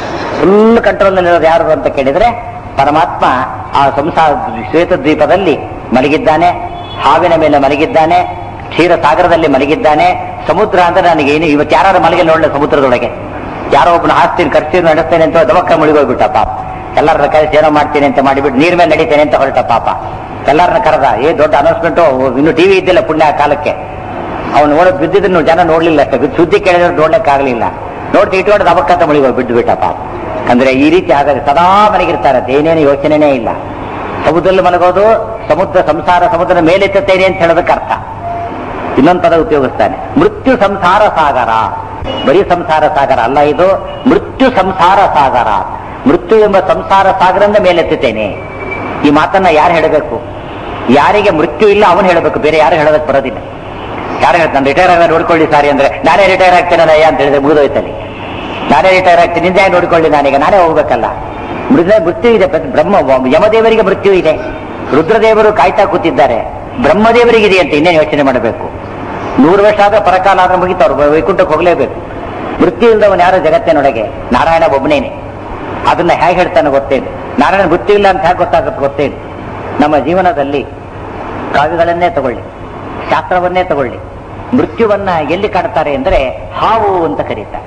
ಫುಲ್ ಕಂಟ್ರೋಲ್ ಇರೋದು ಯಾರು ಅಂತ ಕೇಳಿದ್ರೆ ಪರಮಾತ್ಮ ಆ ಸಂಸಾರ ಶ್ವೇತ ದ್ವೀಪದಲ್ಲಿ ಮಲಗಿದ್ದಾನೆ ಹಾವಿನ ಮೇಲೆ ಮಲಗಿದ್ದಾನೆ ಕ್ಷೀರ ಸಾಗರದಲ್ಲಿ ಮಲಗಿದ್ದಾನೆ ಸಮುದ್ರ ಅಂದ್ರೆ ನನಗೆ ಏನು ಇವತ್ತು ಯಾರು ಮಲಗಿಲ್ಲ ಒಳ್ಳೆ ಸಮುದ್ರದೊಳಗೆ ಯಾರೋ ಒಬ್ಬನ ಹಾಸ್ತೀನಿ ಖರ್ಚು ನಡೆಸ್ತೇನೆ ಅಂತ ದವಕ್ಕ ಮುಳುಗೋಗ್ಬಿಟ್ಟ ಪಾಪ ಎಲ್ಲರನ್ನ ಕರೆಸಿ ಏನೋ ಮಾಡ್ತೀನಿ ಅಂತ ಮಾಡಿಬಿಟ್ಟು ನೀರ್ ಮೇಲೆ ನಡೀತೇನೆ ಅಂತ ಹೊರಟ ಪಾಪ ಎಲ್ಲರನ್ನ ಕರೆದ ಏ ದೊಡ್ಡ ಅನೌನ್ಸ್ಮೆಂಟ್ ಇನ್ನು ಟಿವಿ ಇದ್ದಿಲ್ಲ ಪುಣ್ಯ ಆ ಕಾಲಕ್ಕೆ ಅವನು ನೋಡೋದು ಬಿದ್ದಿದ್ದನ್ನು ಜನ ನೋಡ್ಲಿಲ್ಲ ಅಷ್ಟೇ ಬಿದ್ದು ಸುದ್ದಿ ಕೇಳಿದ್ರೆ ನೋಡ್ಲಿಕ್ಕಾಗಲಿಲ್ಲ ನೋಡ್ತಿ ಇಟ್ಕೊಂಡು ದಬಕ್ಕಂತ ಮುಳಿಗೋ ಬಿದ್ದು ಬಿಟ್ಟ ಪಾಪ ಅಂದ್ರೆ ಈ ರೀತಿ ಆಗದೆ ಸದಾ ಮಲಗಿರ್ತಾರೆ ಏನೇನು ಯೋಚನೆನೇ ಇಲ್ಲ ಸಮುದ್ರದಲ್ಲಿ ಮಲಗೋದು ಸಮುದ್ರ ಸಂಸಾರ ಸಮುದ್ರ ಮೇಲೆತ್ತುತ್ತೇನೆ ಅಂತ ಹೇಳೋದಕ್ಕೆ ಅರ್ಥ ಇನ್ನೊಂದು ಪದ ಉಪಯೋಗಿಸ್ತಾನೆ ಮೃತ್ಯು ಸಂಸಾರ ಸಾಗರ ಬರೀ ಸಂಸಾರ ಸಾಗರ ಅಲ್ಲ ಇದು ಮೃತ್ಯು ಸಂಸಾರ ಸಾಗರ ಮೃತ್ಯು ಎಂಬ ಸಂಸಾರ ಸಾಗರದಿಂದ ಮೇಲೆತ್ತುತ್ತೇನೆ ಈ ಮಾತನ್ನ ಯಾರು ಹೇಳಬೇಕು ಯಾರಿಗೆ ಮೃತ್ಯು ಇಲ್ಲ ಅವನು ಹೇಳಬೇಕು ಬೇರೆ ಯಾರು ಹೇಳೋದಕ್ಕೆ ಬರೋದಿಲ್ಲ ಯಾರು ಹೇಳ್ತಾನೆ ರಿಟೈರ್ ಆಗ ನೋಡ್ಕೊಳ್ಳಿ ಸಾರಿ ಅಂದ್ರೆ ನಾನೇ ರಿಟೈರ್ ಆಗ್ತೇನೆ ಅಂತ ಹೇಳಿದ್ರೆ ಮುಗಿದೋಯ್ತಲ್ಲಿ ನಾನೇ ರಿಟೈರ್ ಆಗ್ತೀನಿ ನಿಂದೆ ಯಾಕೆ ನೋಡ್ಕೊಳ್ಳಿ ನಾನೀಗ ನಾನೇ ಹೋಗ್ಬೇಕಲ್ಲ ಮೃದ ಮೃತ್ಯು ಇದೆ ಪ್ರತಿ- ಬ್ರಹ್ಮ ಯಮದೇವರಿಗೆ ಮೃತ್ಯು ಇದೆ ರುದ್ರದೇವರು ಕಾಯ್ತಾ ಕೂತಿದ್ದಾರೆ ಬ್ರಹ್ಮದೇವರಿಗಿದೆ ಅಂತ ಇನ್ನೇನು ಯೋಚನೆ ಮಾಡಬೇಕು ನೂರು ವರ್ಷ ಆದ ಪರಕಾಲ ಆದ್ರೆ ಮುಗಿತವ್ರು ವೈಕುಂಠಕ್ಕೆ ಹೋಗಲೇಬೇಕು ಮೃತ್ಯು ಇಲ್ಲದವನು ಯಾರು ಜಗತ್ತಿನೊಳಗೆ ನಾರಾಯಣ ಒಬ್ಬನೇನೆ ಅದನ್ನ ಹೇಗೆ ಹೇಳ್ತಾನೆ ಗೊತ್ತೇನು ನಾರಾಯಣ ಮೃತ್ಯು ಇಲ್ಲ ಅಂತ ಹೇಗೆ ಗೊತ್ತಾಗುತ್ತೆ ಗೊತ್ತೇನು ನಮ್ಮ ಜೀವನದಲ್ಲಿ ಕಾವ್ಯಗಳನ್ನೇ ತಗೊಳ್ಳಿ ಶಾಸ್ತ್ರವನ್ನೇ ತಗೊಳ್ಳಿ ಮೃತ್ಯುವನ್ನ ಎಲ್ಲಿ ಕಾಡ್ತಾರೆ ಅಂದ್ರೆ ಹಾವು ಅಂತ ಕರೀತಾರೆ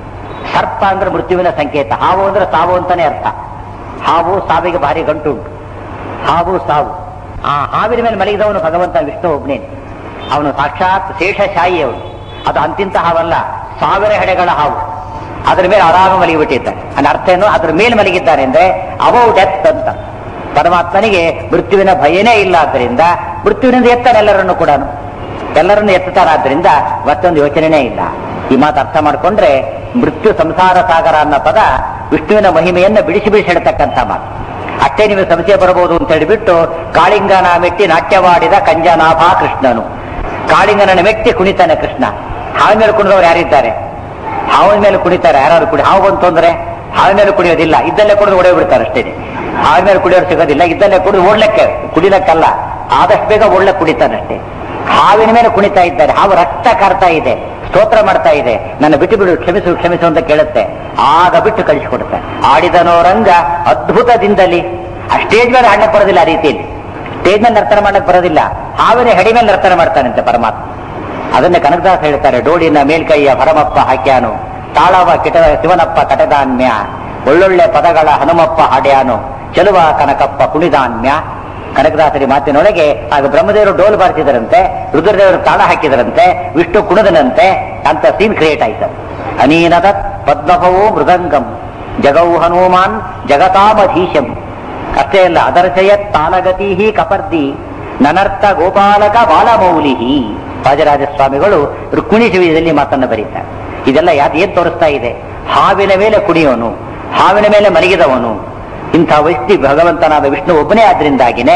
ಸರ್ಪ ಅಂದ್ರೆ ಮೃತ್ಯುವಿನ ಸಂಕೇತ ಹಾವು ಅಂದ್ರೆ ಸಾವು ಅಂತಾನೆ ಅರ್ಥ ಹಾವು ಸಾವಿಗೆ ಭಾರಿ ಗಂಟುಂಟು ಹಾವು ಸಾವು ಆ ಹಾವಿನ ಮೇಲೆ ಮಲಗಿದವನು ಭಗವಂತ ವಿಷ್ಣು ಒಬ್ಬನೇ ಅವನು ಸಾಕ್ಷಾತ್ ಶೇಷಶಾಹಿ ಅವನು ಅದು ಅಂತಿಂತ ಹಾವಲ್ಲ ಸಾವಿರ ಹೆಡೆಗಳ ಹಾವು ಅದರ ಮೇಲೆ ಆರಾಮ ಮಲಗಿಬಿಟ್ಟಿದ್ದಾನೆ ನನ್ನ ಅರ್ಥ ಏನು ಅದ್ರ ಮೇಲೆ ಮಲಗಿದ್ದಾನೆ ಅಂದ್ರೆ ಅವೌ ಡೆತ್ ಅಂತ ಪರಮಾತ್ಮನಿಗೆ ಮೃತ್ಯುವಿನ ಭಯನೇ ಇಲ್ಲ ಆದ್ದರಿಂದ ಮೃತ್ಯುವಿನಿಂದ ಎತ್ತಾನೆ ಎಲ್ಲರನ್ನು ಕೂಡ ಎಲ್ಲರನ್ನು ಎತ್ತುತ್ತಾರಾದ್ರಿಂದ ಮತ್ತೊಂದು ಯೋಚನೆನೇ ಇಲ್ಲ ಈ ಮಾತು ಅರ್ಥ ಮಾಡ್ಕೊಂಡ್ರೆ ಮೃತ್ಯು ಸಂಸಾರ ಸಾಗರ ಅನ್ನೋ ಪದ ವಿಷ್ಣುವಿನ ಮಹಿಮೆಯನ್ನ ಬಿಡಿಸಿ ಬಿಡಿಸಿ ಹೇಳ್ತಕ್ಕಂಥ ಮಾತು ಅಷ್ಟೇ ನಿಮಗೆ ಸಂಶಯ ಬರಬಹುದು ಅಂತ ಹೇಳಿಬಿಟ್ಟು ಕಾಳಿಂಗನ ಮೆಟ್ಟಿ ನಾಟ್ಯವಾಡಿದ ಕಂಜನಾಭ ಕೃಷ್ಣನು ಕಾಳಿಂಗನ ಮೆಟ್ಟಿ ಕುಣಿತಾನೆ ಕೃಷ್ಣ ಹಾವಿನ ಮೇಲೆ ಕುಣಿದವರು ಯಾರಿದ್ದಾರೆ ಹಾವಿನ ಮೇಲೆ ಕುಣಿತಾರೆ ಯಾರು ಕುಡಿ ಹಾವು ಬಂತು ಅಂದ್ರೆ ಹಾವಿನ ಮೇಲೆ ಕುಡಿಯೋದಿಲ್ಲ ಇದ್ದಲ್ಲೇ ಕುಡಿದು ಒಡೆ ಬಿಡ್ತಾರೆ ಅಷ್ಟೇ ಹಾವಿನ ಮೇಲೆ ಕುಡಿಯೋರು ಸಿಗೋದಿಲ್ಲ ಇದ್ದಲ್ಲೇ ಕುಡಿದು ಓಡ್ಲಕ್ಕೆ ಕುಡಿಲಕ್ಕಲ್ಲ ಆದಷ್ಟು ಬೇಗ ಒಳ್ಳೆ ಕುಡಿತಾನಷ್ಟೇ ಹಾವಿನ ಮೇಲೆ ಕುಣಿತಾ ಇದ್ದಾರೆ ಹಾವು ರಕ್ತ ಕಾರ್ತಾ ಇದೆ ಸ್ತೋತ್ರ ಮಾಡ್ತಾ ಇದೆ ನನ್ನ ಬಿಟ್ಟು ಬಿಡು ಕ್ಷಮಿಸು ಕ್ಷಮಿಸು ಅಂತ ಕೇಳುತ್ತೆ ಆಗ ಬಿಟ್ಟು ಕಳಿಸಿಕೊಡುತ್ತೆ ಆಡಿದನೋ ರಂಗ ಅದ್ಭುತದಿಂದಲಿ ಆ ಸ್ಟೇಜ್ ಮೇಲೆ ಹಾಡಕ್ ಬರೋದಿಲ್ಲ ಆ ರೀತಿಯಲ್ಲಿ ಸ್ಟೇಜ್ ಮೇಲೆ ನರ್ತನ ಮಾಡಕ್ ಬರೋದಿಲ್ಲ ಹಾವಿನ ಹೆಡಿ ಮೇಲೆ ನರ್ತನ ಮಾಡ್ತಾನಂತೆ ಪರಮಾತ್ಮ ಅದನ್ನೇ ಕನಕದಾಸ್ ಹೇಳ್ತಾರೆ ಡೋಡಿನ ಮೇಲ್ಕೈಯ ಭರಮಪ್ಪ ಹಾಕ್ಯಾನು ತಾಳವ ಕಿಟ ಶಿವನಪ್ಪ ಕಟದಾನ್ಯ ಒಳ್ಳೊಳ್ಳೆ ಪದಗಳ ಹನುಮಪ್ಪ ಹಾಡ್ಯಾನು ಚೆಲುವ ಕನಕಪ್ಪ ಕುಣಿದಾನ್ಯ ಕನಕದಾಸರಿ ಮಾತಿನೊಳಗೆ ಆಗ ಬ್ರಹ್ಮದೇವರು ಡೋಲ್ ಬಾರಿಸಿದರಂತೆ ರುದ್ರದೇವರು ತಾಳ ಹಾಕಿದರಂತೆ ವಿಷ್ಣು ಕುಣದನಂತೆ ಅಂತ ಸೀನ್ ಕ್ರಿಯೇಟ್ ಆಯ್ತು ಅನೀನದ ಪದ್ಮಭವೋ ಮೃದಂಗಂ ಜಗೌ ಹನುಮಾನ್ ಜಗತಾಮಧೀಶಂ ಅಷ್ಟೇ ಅಲ್ಲ ಅದರ್ಶಯ ತಾಲಗತಿ ಕಪರ್ದಿ ನನರ್ಥ ಗೋಪಾಲಕ ಬಾಲಮೌಲಿ ರಾಜರಾಜ ಸ್ವಾಮಿಗಳು ರುಕ್ಮಿಣಿ ಶಿವಿರದಲ್ಲಿ ಮಾತನ್ನು ಬರೀತಾರೆ ಇದೆಲ್ಲ ಯಾವ್ದು ಏನ್ ತೋರಿಸ್ತಾ ಇದೆ ಹಾವಿನ ಮೇಲೆ ಕುಣಿಯೋನು ಹಾವಿನ ಮೇಲೆ ಮಲಗಿದವನು ಇಂಥ ವ್ಯಕ್ತಿ ಭಗವಂತನಾದ ವಿಷ್ಣು ಒಬ್ಬನೇ ಆದ್ರಿಂದಾಗಿನೇ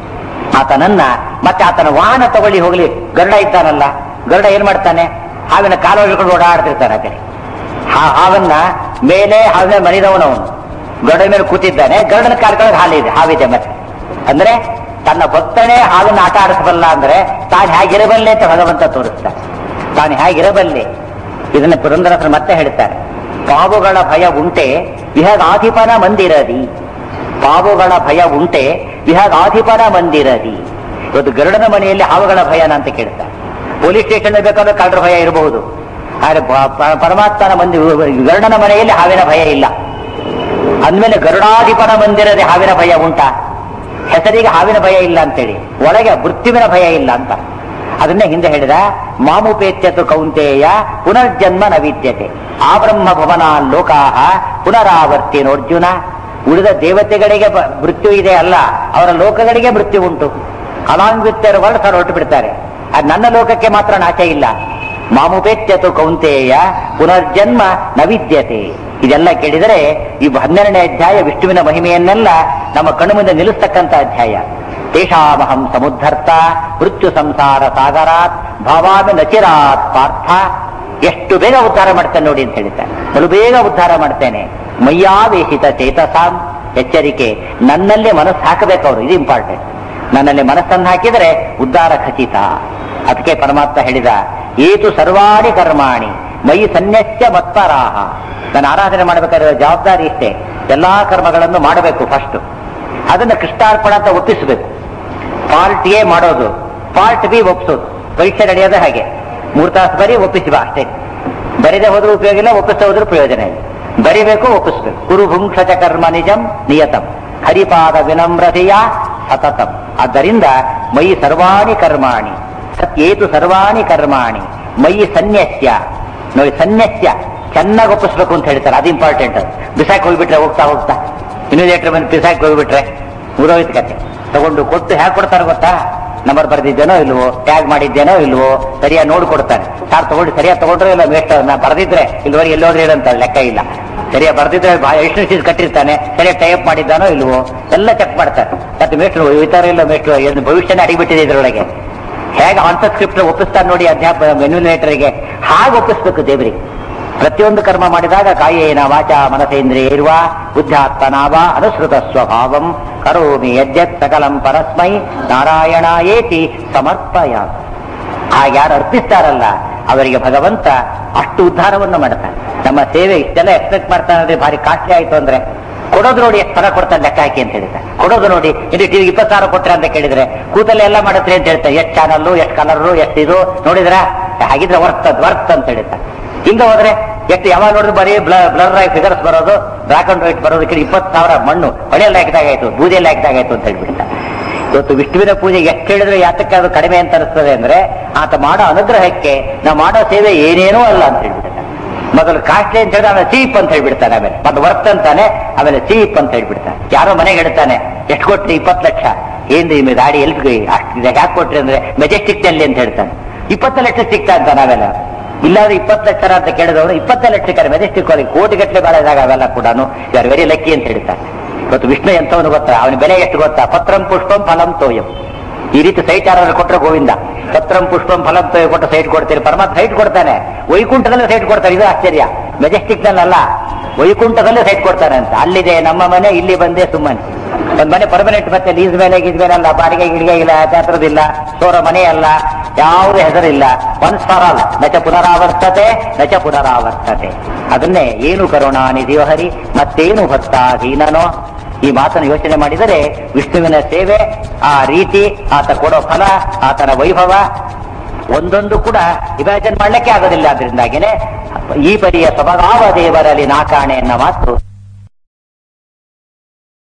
ಆತನನ್ನ ಮತ್ತೆ ಆತನ ವಾಹನ ತಗೊಳ್ಳಿ ಹೋಗ್ಲಿ ಗರುಡ ಇದ್ದಾನಲ್ಲ ಗರುಡ ಏನ್ ಮಾಡ್ತಾನೆ ಹಾವಿನ ಕಾಲು ಹಿಡ್ಕೊಂಡು ಓಡಾಡ್ತಿರ್ತಾನೆ ಆ ಕಡೆ ಹಾ ಹಾವನ್ನ ಮೇಲೆ ಹಾವಿನ ಮನಿದವನವನು ಗರುಡ ಮೇಲೆ ಕೂತಿದ್ದಾನೆ ಗರುಡನ ಕಾಲ್ಗಳಿಗೆ ಹಾಲಿದೆ ಹಾವಿದೆ ಮತ್ತೆ ಅಂದ್ರೆ ತನ್ನ ಭಕ್ತನೇ ಹಾವಿನ ಆಟ ಆಡಿಸಬಲ್ಲ ಅಂದ್ರೆ ತಾನು ಹೇಗಿರಬಲ್ಲೆ ಅಂತ ಭಗವಂತ ತೋರಿಸ್ತಾನೆ ತಾನು ಹೇಗಿರಬಲ್ಲೆ ಇದನ್ನ ಪುರಂದರಸರು ಮತ್ತೆ ಹೇಳ್ತಾರೆ ಪಾವುಗಳ ಭಯ ಉಂಟೆ ವಿಹಗಾಧಿಪನ ಮಂದಿರದಿ ಪಾವುಗಳ ಭಯ ಉಂಟೆ ವಿಹಗಾಧಿಪನ ಮಂದಿರದಿ ಇವತ್ತು ಗರುಡನ ಮನೆಯಲ್ಲಿ ಹಾವುಗಳ ಭಯನ ಅಂತ ಕೇಳ್ತಾರೆ ಪೊಲೀಸ್ ಸ್ಟೇಷನ್ ಬೇಕಾದ್ರೆ ಕಳ್ಳರ ಭಯ ಇರಬಹುದು ಆದ್ರೆ ಪ- ಪ- ಪರಮಾತ್ಮನ ಮಂದಿ ಗರುಡನ ಮನೆಯಲ್ಲಿ ಹಾವಿನ ಭಯ ಇಲ್ಲ ಅಂದ್ಮೇಲೆ ಗರುಡಾಧಿಪನ ಮಂದಿರದ ಹಾವಿನ ಭಯ ಉಂಟಾ ಹೆಸರಿಗೆ ಹಾವಿನ ಭಯ ಇಲ್ಲ ಅಂತೇಳಿ ಒಳಗೆ ಮೃತ್ಯುವಿನ ಭಯ ಇಲ್ಲ ಅಂತ ಅದನ್ನೇ ಹಿಂದೆ ಹೇಳಿದ ಮಾಮುಪೇತ್ಯತು ಕೌಂತೆಯ ಪುನರ್ಜನ್ಮ ನ ವಿದ್ಯತೆ ಆ ಬ್ರಹ್ಮ ಭವನ ಲೋಕಾಹ ಪುನರಾವರ್ತಿನೋರ್ಜುನ ಉಳಿದ ದೇವತೆಗಳಿಗೆ ಬ- ಮೃತ್ಯು ಇದೆ ಅಲ್ಲ ಅವರ ಲೋಕಗಳಿಗೆ ಮೃತ್ಯು ಉಂಟು along with their word sir ಹೊರಟು ಬಿಡ್ತಾರೆ ಅದು ನನ್ನ ಲೋಕಕ್ಕೆ ಮಾತ್ರ ನಾಶ ಇಲ್ಲ ಮಾಮುಪೇತ್ಯತು ಕೌಂತೆಯ ಪುನರ್ಜನ್ಮ ನ ವಿದ್ಯತೆ ಇದೆಲ್ಲ ಕೇಳಿದರೆ ಈ ಹನ್ನೆರಡನೇ ಅಧ್ಯಾಯ ವಿಷ್ಣುವಿನ ಮಹಿಮೆಯನ್ನೆಲ್ಲ ನಮ್ಮ ಕಣ್ಣು ಮುಂದೆ ನಿಲ್ಲಿಸ್ತಕ್ಕಂಥ ಅಧ್ಯಾಯ ತೇಷಾಮಹಂ ಸಮುದ್ಧರ್ತ ಮೃತ್ಯು ಸಂಸಾರ ಸಾಗರಾತ್ ಭಾವಾಮಿ ನಚಿರಾತ್ ಪಾರ್ಥ ಎಷ್ಟು ಬೇಗ ಉದ್ಧಾರ ಮಾಡ್ತೇನೆ ನೋಡಿ ಅಂತ ಹೇಳ್ತಾರೆ ಬಲು ಬೇಗ ಉದ್ಧಾರ ಮಾಡ್ತೇನೆ ಮಯ್ಯಾವೇಶಿತ ಚೇತಸಾಂ ಎಚ್ಚರಿಕೆ ನನ್ನಲ್ಲೇ ಮನಸ್ಸು ಹಾಕಬೇಕು ಅವರು ಇದು ಇಂಪಾರ್ಟೆಂಟ್ ನನ್ನಲ್ಲಿ ಮನಸ್ಸನ್ನು ಹಾಕಿದರೆ ಉದ್ಧಾರ ಖಚಿತ ಅದಕ್ಕೆ ಪರಮಾತ್ಮ ಹೇಳಿದ ಏತು ಸರ್ವಾಣಿ ಕರ್ಮಾಣಿ ಮೈ ಸನ್ಯಸ್ಯ ಮತ್ಪರಾಹ ನಾನು ಆರಾಧನೆ ಮಾಡಬೇಕಾದ್ರೆ ಜವಾಬ್ದಾರಿ ಇಷ್ಟೇ ಎಲ್ಲಾ ಕರ್ಮಗಳನ್ನು ಮಾಡಬೇಕು ಫಸ್ಟ್ ಅದನ್ನ ಕೃಷ್ಣಾರ್ಪಣ ಅಂತ ಒಪ್ಪಿಸಬೇಕು ಪಾರ್ಟ್ ಎ ಮಾಡೋದು ಪಾರ್ಟ್ ಬಿ ಒಪ್ಪಿಸೋದು ಪರೀಕ್ಷೆ ನಡೆಯೋದೇ ಹಾಗೆ ಮೂರು ತಾಸು ಬರೀ ಒಪ್ಪಿಸಿ ಬಾ ಅಷ್ಟೇ ಬರೀದೆ ಹೋದ್ರೂ ಉಪಯೋಗ ಇಲ್ಲ ಒಪ್ಪಿಸ್ತಾ ಹೋದ್ರೂ ಪ್ರಯೋಜನ ಇಲ್ಲ ಬರಿಬೇಕು ಒಪ್ಪಿಸ್ಬೇಕು ಕುರು ಭುಂಕ್ಷಚ ಕರ್ಮ ನಿಜಂ ನಿಯತಂ ಹರಿಪಾದ ವಿನಮ್ರತೆಯ ಸತತಂ ಆದ್ದರಿಂದ ಮೈ ಸರ್ವಾಣಿ ಕರ್ಮಾಣಿ ಸತ್ಯೇತು ಸರ್ವಾಣಿ ಕರ್ಮಾಣಿ ಮೈ ಸನ್ಯಸ್ಯ ನೋಡಿ ಸನ್ಯಸ್ಯ ಚೆನ್ನಾಗಿ ಒಪ್ಪಿಸ್ಬೇಕು ಅಂತ ಹೇಳ್ತಾರೆ ಅದು ಇಂಪಾರ್ಟೆಂಟ್ ಬಿಸಾಕ್ ಹೋಗ್ಬಿಟ್ರೆ ಹೋಗ್ತಾ ಹೋಗ್ತಾ ಇನ್ವಿಲೇಟರ್ ಬಂದು ಬಿಸಾಕ್ ಹೋಗ್ಬಿಟ್ರೆ ಮುಗಿದೋಯ್ತು ಕತೆ ತಗೊಂಡು ಕೊಟ್ಟು ಹೇಗೆ ಕೊಡ್ತಾರೆ ಗೊತ್ತಾ ನಂಬರ್ ಬರೆದಿದ್ದೇನೋ ಇಲ್ವೋ ಟ್ಯಾಗ್ ಮಾಡಿದ್ದೇನೋ ಇಲ್ವೋ ಸರಿಯಾಗಿ ನೋಡಿ ಕೊಡ್ತಾರೆ ಸಾರ್ ತಗೊಂಡು ಸರಿಯಾಗಿ ತಗೊಂಡ್ರೆ ಇಲ್ಲ ಮೇಸ್ಟ್ ನಾ ಬರೆದಿದ್ರೆ ಇಲ್ಲಿವರೆಗೆ ಎಲ್ಲೋದ್ರೆ ಇರಂತ ಲೆಕ್ಕ ಇಲ್ಲ ಸರಿಯಾಗಿ ಬರ್ದಿದ್ರೆ ಬಾ- ಎಷ್ಟು ಫೀಸ್ ಕಟ್ಟಿರ್ತಾನೆ ಸರಿಯಾಗಿ ಟೈಪ್ ಮಾಡಿದ್ದಾನೋ ಇಲ್ವೋ ಎಲ್ಲ ಚೆಕ್ ಮಾಡ್ತಾರೆ ಮತ್ತೆ ಮೇಷ್ಟ್ರು ಒಯ್ತಾರೋ ಇಲ್ಲ ಮೇಷ್ಟ್ರು ಏನು ಭವಿಷ್ಯನೇ ಅಡಿಬಿಟ್ಟಿದೆ ಇದರೊಳಗೆ ಹೇಗೆ ಆನ್ಸರ್ ಸ್ಕ್ರಿಪ್ಟ್ ಒಪ್ಪಿಸ್ತಾರೆ ನೋಡಿ ಅಧ್ಯಾಪ ಮೆನ್ಯುಲೇಟರ್ಗೆ ಹಾಗೆ ಒಪ್ಪಿಸ್ಬೇಕು ದೇವರಿಗೆ ಪ್ರತಿಯೊಂದು ಕರ್ಮ ಮಾಡಿದಾಗ ಕಾಯೇನ ವಾಚ ಮನಸೇಂದ್ರಿಯ ಇರುವ ಬುದ್ಧಾತ್ಮನಾವ ಅನುಸೃತ ಸ್ವಭಾವಂ ಕರೋಮಿ ಯದ್ಯತ್ ಸಕಲಂ ಪರಸ್ಮೈ ನಾರಾಯಣಾಯೇತಿ ಸಮರ್ಪಯ ಹಾಗೆ ಯಾರು ಅರ್ಪಿಸ್ತಾರಲ್ಲ ಅವರಿಗೆ ಭಗವಂತ ಅಷ್ಟು ಉದ್ಧಾರವನ್ನು ಮಾಡ್ತಾನೆ ನಮ್ಮ ಸೇವೆ ಇಷ್ಟೆಲ್ಲ ಎಕ್ಸ್ಪೆಕ್ಟ್ ಮಾಡ್ತಾನೆ ಅಂದ್ರೆ ಭಾರಿ ಕಾಸ್ಟ್ಲಿ ಆಯ್ತು ಅಂದ್ರೆ ಕೊಡೋದು ನೋಡಿ ಎಷ್ಟು ಫಲ ಕೊಡ್ತಾನೆ ಲೆಕ್ಕ ಹಾಕಿ ಅಂತ ಹೇಳಿದ್ದಾರೆ ಕೊಡೋದು ನೋಡಿ ಇಲ್ಲಿ ಟಿವಿ ಇಪ್ಪತ್ತು ಸಾವಿರ ಕೊಟ್ರೆ ಅಂತ ಕೇಳಿದ್ರೆ ಕೂತಲ್ಲೇ ಎಲ್ಲ ಮಾಡತ್ರಿ ಅಂತ ಹೇಳ್ತಾರೆ ಎಷ್ಟು ಚಾನಲ್ಲು ಎಷ್ಟು ಕಲರು ಎಷ್ಟು ಇದು ನೋಡಿದ್ರ ಹಾಗಿದ್ರೆ ವರ್ತ್ ಅದ್ ವರ್ತ್ ಅಂತ ಹೇಳ್ತಾರೆ ಹಿಂಗ ಹೋದ್ರೆ ಎಷ್ಟು ಯಾವಾಗ ನೋಡಿದ್ರು ಬರೀ ಬ್ಲರ್ ಬ್ಲರ್ ಆಗಿ ಫಿಗರ್ಸ್ ಬರೋದು ಬ್ಲಾಕ್ ಅಂಡ್ ವೈಟ್ ಬರೋದು ಈ ಕಡೆ ಇಪ್ಪತ್ತು ಸಾವಿರ ಮಣ್ಣು ಹೊಳೆಯಲ್ಲಿ ಹಾಕಿದಾಗಾಯ್ತು ಬೂದಿಯಲ್ಲಿ ಹಾಕಿದಾಗಾಯ್ತು ಅಂತ ಹೇಳ್ಬಿಡ್ತಾ ಇವತ್ತು ವಿಷ್ಣುವಿನ ಪೂಜೆ ಎಷ್ಟು ಹೇಳಿದ್ರೆ ಯಾತಕ್ಕೆ ಅದು ಕಡಿಮೆ ಅಂತ ಅನಿಸ್ತದೆ ಅಂದ್ರೆ ಆತ ಮಾಡೋ ಅನುಗ್ರಹಕ್ಕೆ ನಾವು ಮಾಡೋ ಸೇವೆ ಏನೇನೂ ಅಲ್ಲ ಅಂತ ಹೇಳ್ಬಿಡ್ತಾನೆ ಮೊದಲು ಕಾಸ್ಟ್ಲಿ ಅಂತ ಹೇಳಿದ್ರೆ ಆಮೇಲೆ ಚೀಪ್ ಅಂತ ಹೇಳ್ಬಿಡ್ತಾನೆ ಆಮೇಲೆ ಮತ್ತೆ ವರ್ತ್ ಅಂತಾನೆ ಆಮೇಲೆ ಚೀಪ್ ಅಂತ ಹೇಳ್ಬಿಡ್ತಾನೆ ಯಾರೋ ಮನೆಗೆ ಹೇಳ್ತಾನೆ ಎಷ್ಟು ಕೊಟ್ರಿ ಇಪ್ಪತ್ತು ಲಕ್ಷ ಏನ್ ನಿಮಗೆ ಗಾಡಿ ಎಲ್ಲಿ ಅಷ್ಟು ಯಾಕೆ ಕೊಟ್ರಿ ಅಂದ್ರೆ ಮೆಜೆಸ್ಟಿಕ್ ನಲ್ಲಿ ಅಂತ ಹೇಳ್ತಾನೆ ಇಪ್ಪತ್ತು ಲಕ್ಷ ಸಿಗ್ತಾ ಅಂತ ನಾವೆಲ್ಲ ಇಲ್ಲಾದ್ರೆ ಇಪ್ಪತ್ತು ಲಕ್ಷ ಅಂತ ಕೇಳಿದವರು ಇಪ್ಪತ್ತ ಲಕ್ಷ ಮೆಜೆಸ್ಟಿಕ್ ಅಲ್ಲಿ ಕೋಟಿ ಗಟ್ಟಲೆ ಬಾಳದಾಗ ಅವೆಲ್ಲ ಕೂಡ ಯಾರು ವೆರಿ ಲಕ್ಕಿ ಅಂತ ಹೇಳ್ತಾರೆ ಇವತ್ತು ವಿಷ್ಣು ಎಂತವನು ಗೊತ್ತಾ ಅವನ ಬೆಲೆ ಎಷ್ಟು ಗೊತ್ತಾ ಪತ್ರಂ ಪುಷ್ಪಂ ಫಲಂ ತೋಯಂ ಈ ರೀತಿ ಸೈಟ್ ಯಾರಾದ್ರೂ ಕೊಟ್ಟರೆ ಗೋವಿಂದ ಪತ್ರಂ ಪುಷ್ಪಂ ಫಲಂ ತೋಯ ಕೊಟ್ಟು ಸೈಟ್ ಕೊಡ್ತೀರಿ ಪರಮಾತ್ಮ ಸೈಟ್ ಕೊಡ್ತಾನೆ ವೈಕುಂಠದಲ್ಲೇ ಸೈಟ್ ಕೊಡ್ತಾರೆ ಇದು ಆಶ್ಚರ್ಯ ಮೆಜೆಸ್ಟಿಕ್ ನಲ್ಲ ವೈಕುಂಠದಲ್ಲೇ ಸೈಟ್ ಕೊಡ್ತಾನೆ ಅಂತ ಅಲ್ಲಿದೆ ನಮ್ಮ ಮನೆ ಇಲ್ಲಿ ಬಂದೆ ಸುಮ್ಮನೆ ಒಂದ್ ಮನೆ ಪರ್ಮನೆಂಟ್ ಮತ್ತೆ ಲೀಸ್ ಮೇಲೆ ಗೀಸ್ ಮೇಲೆ ಅಲ್ಲ ಬಾಡಿಗೆ ಗಿಡಿಗೆ ಇಲ್ಲ ಚಾತ್ರದಿಲ್ಲ ಸೋರ ಮನೆ ಅಲ್ಲ ಯಾವುದೇ ಹೆಸರಿಲ್ಲ ಒನ್ಸ್ ಫಾರ್ ಆಲ್ ನಚ ಪುನರಾವರ್ತತೆ ನಚ ಪುನರಾವರ್ತತೆ ಅದನ್ನೇ ಏನು ಕರುಣಾನಿಧಿಯೋ ಹರಿ ಮತ್ತೇನು ಭಕ್ತಾಧೀನನೋ ಈ ಮಾತನ್ನು ಯೋಚನೆ ಮಾಡಿದರೆ ವಿಷ್ಣುವಿನ ಸೇವೆ ಆ ರೀತಿ ಆತ ಕೊಡೋ ಫಲ ಆತನ ವೈಭವ ಒಂದೊಂದು ಕೂಡ ಇಮ್ಯಾಜಿನ್ ಮಾಡ್ಲಿಕ್ಕೆ ಆಗೋದಿಲ್ಲ ಅದರಿಂದಾಗಿನೇ ಈ ಪರಿಯ ಸೊಬಗಾವ ದೇವರಲ್ಲಿ ನಾಕಾಣೆ ಎನ್ನ ಮಾತು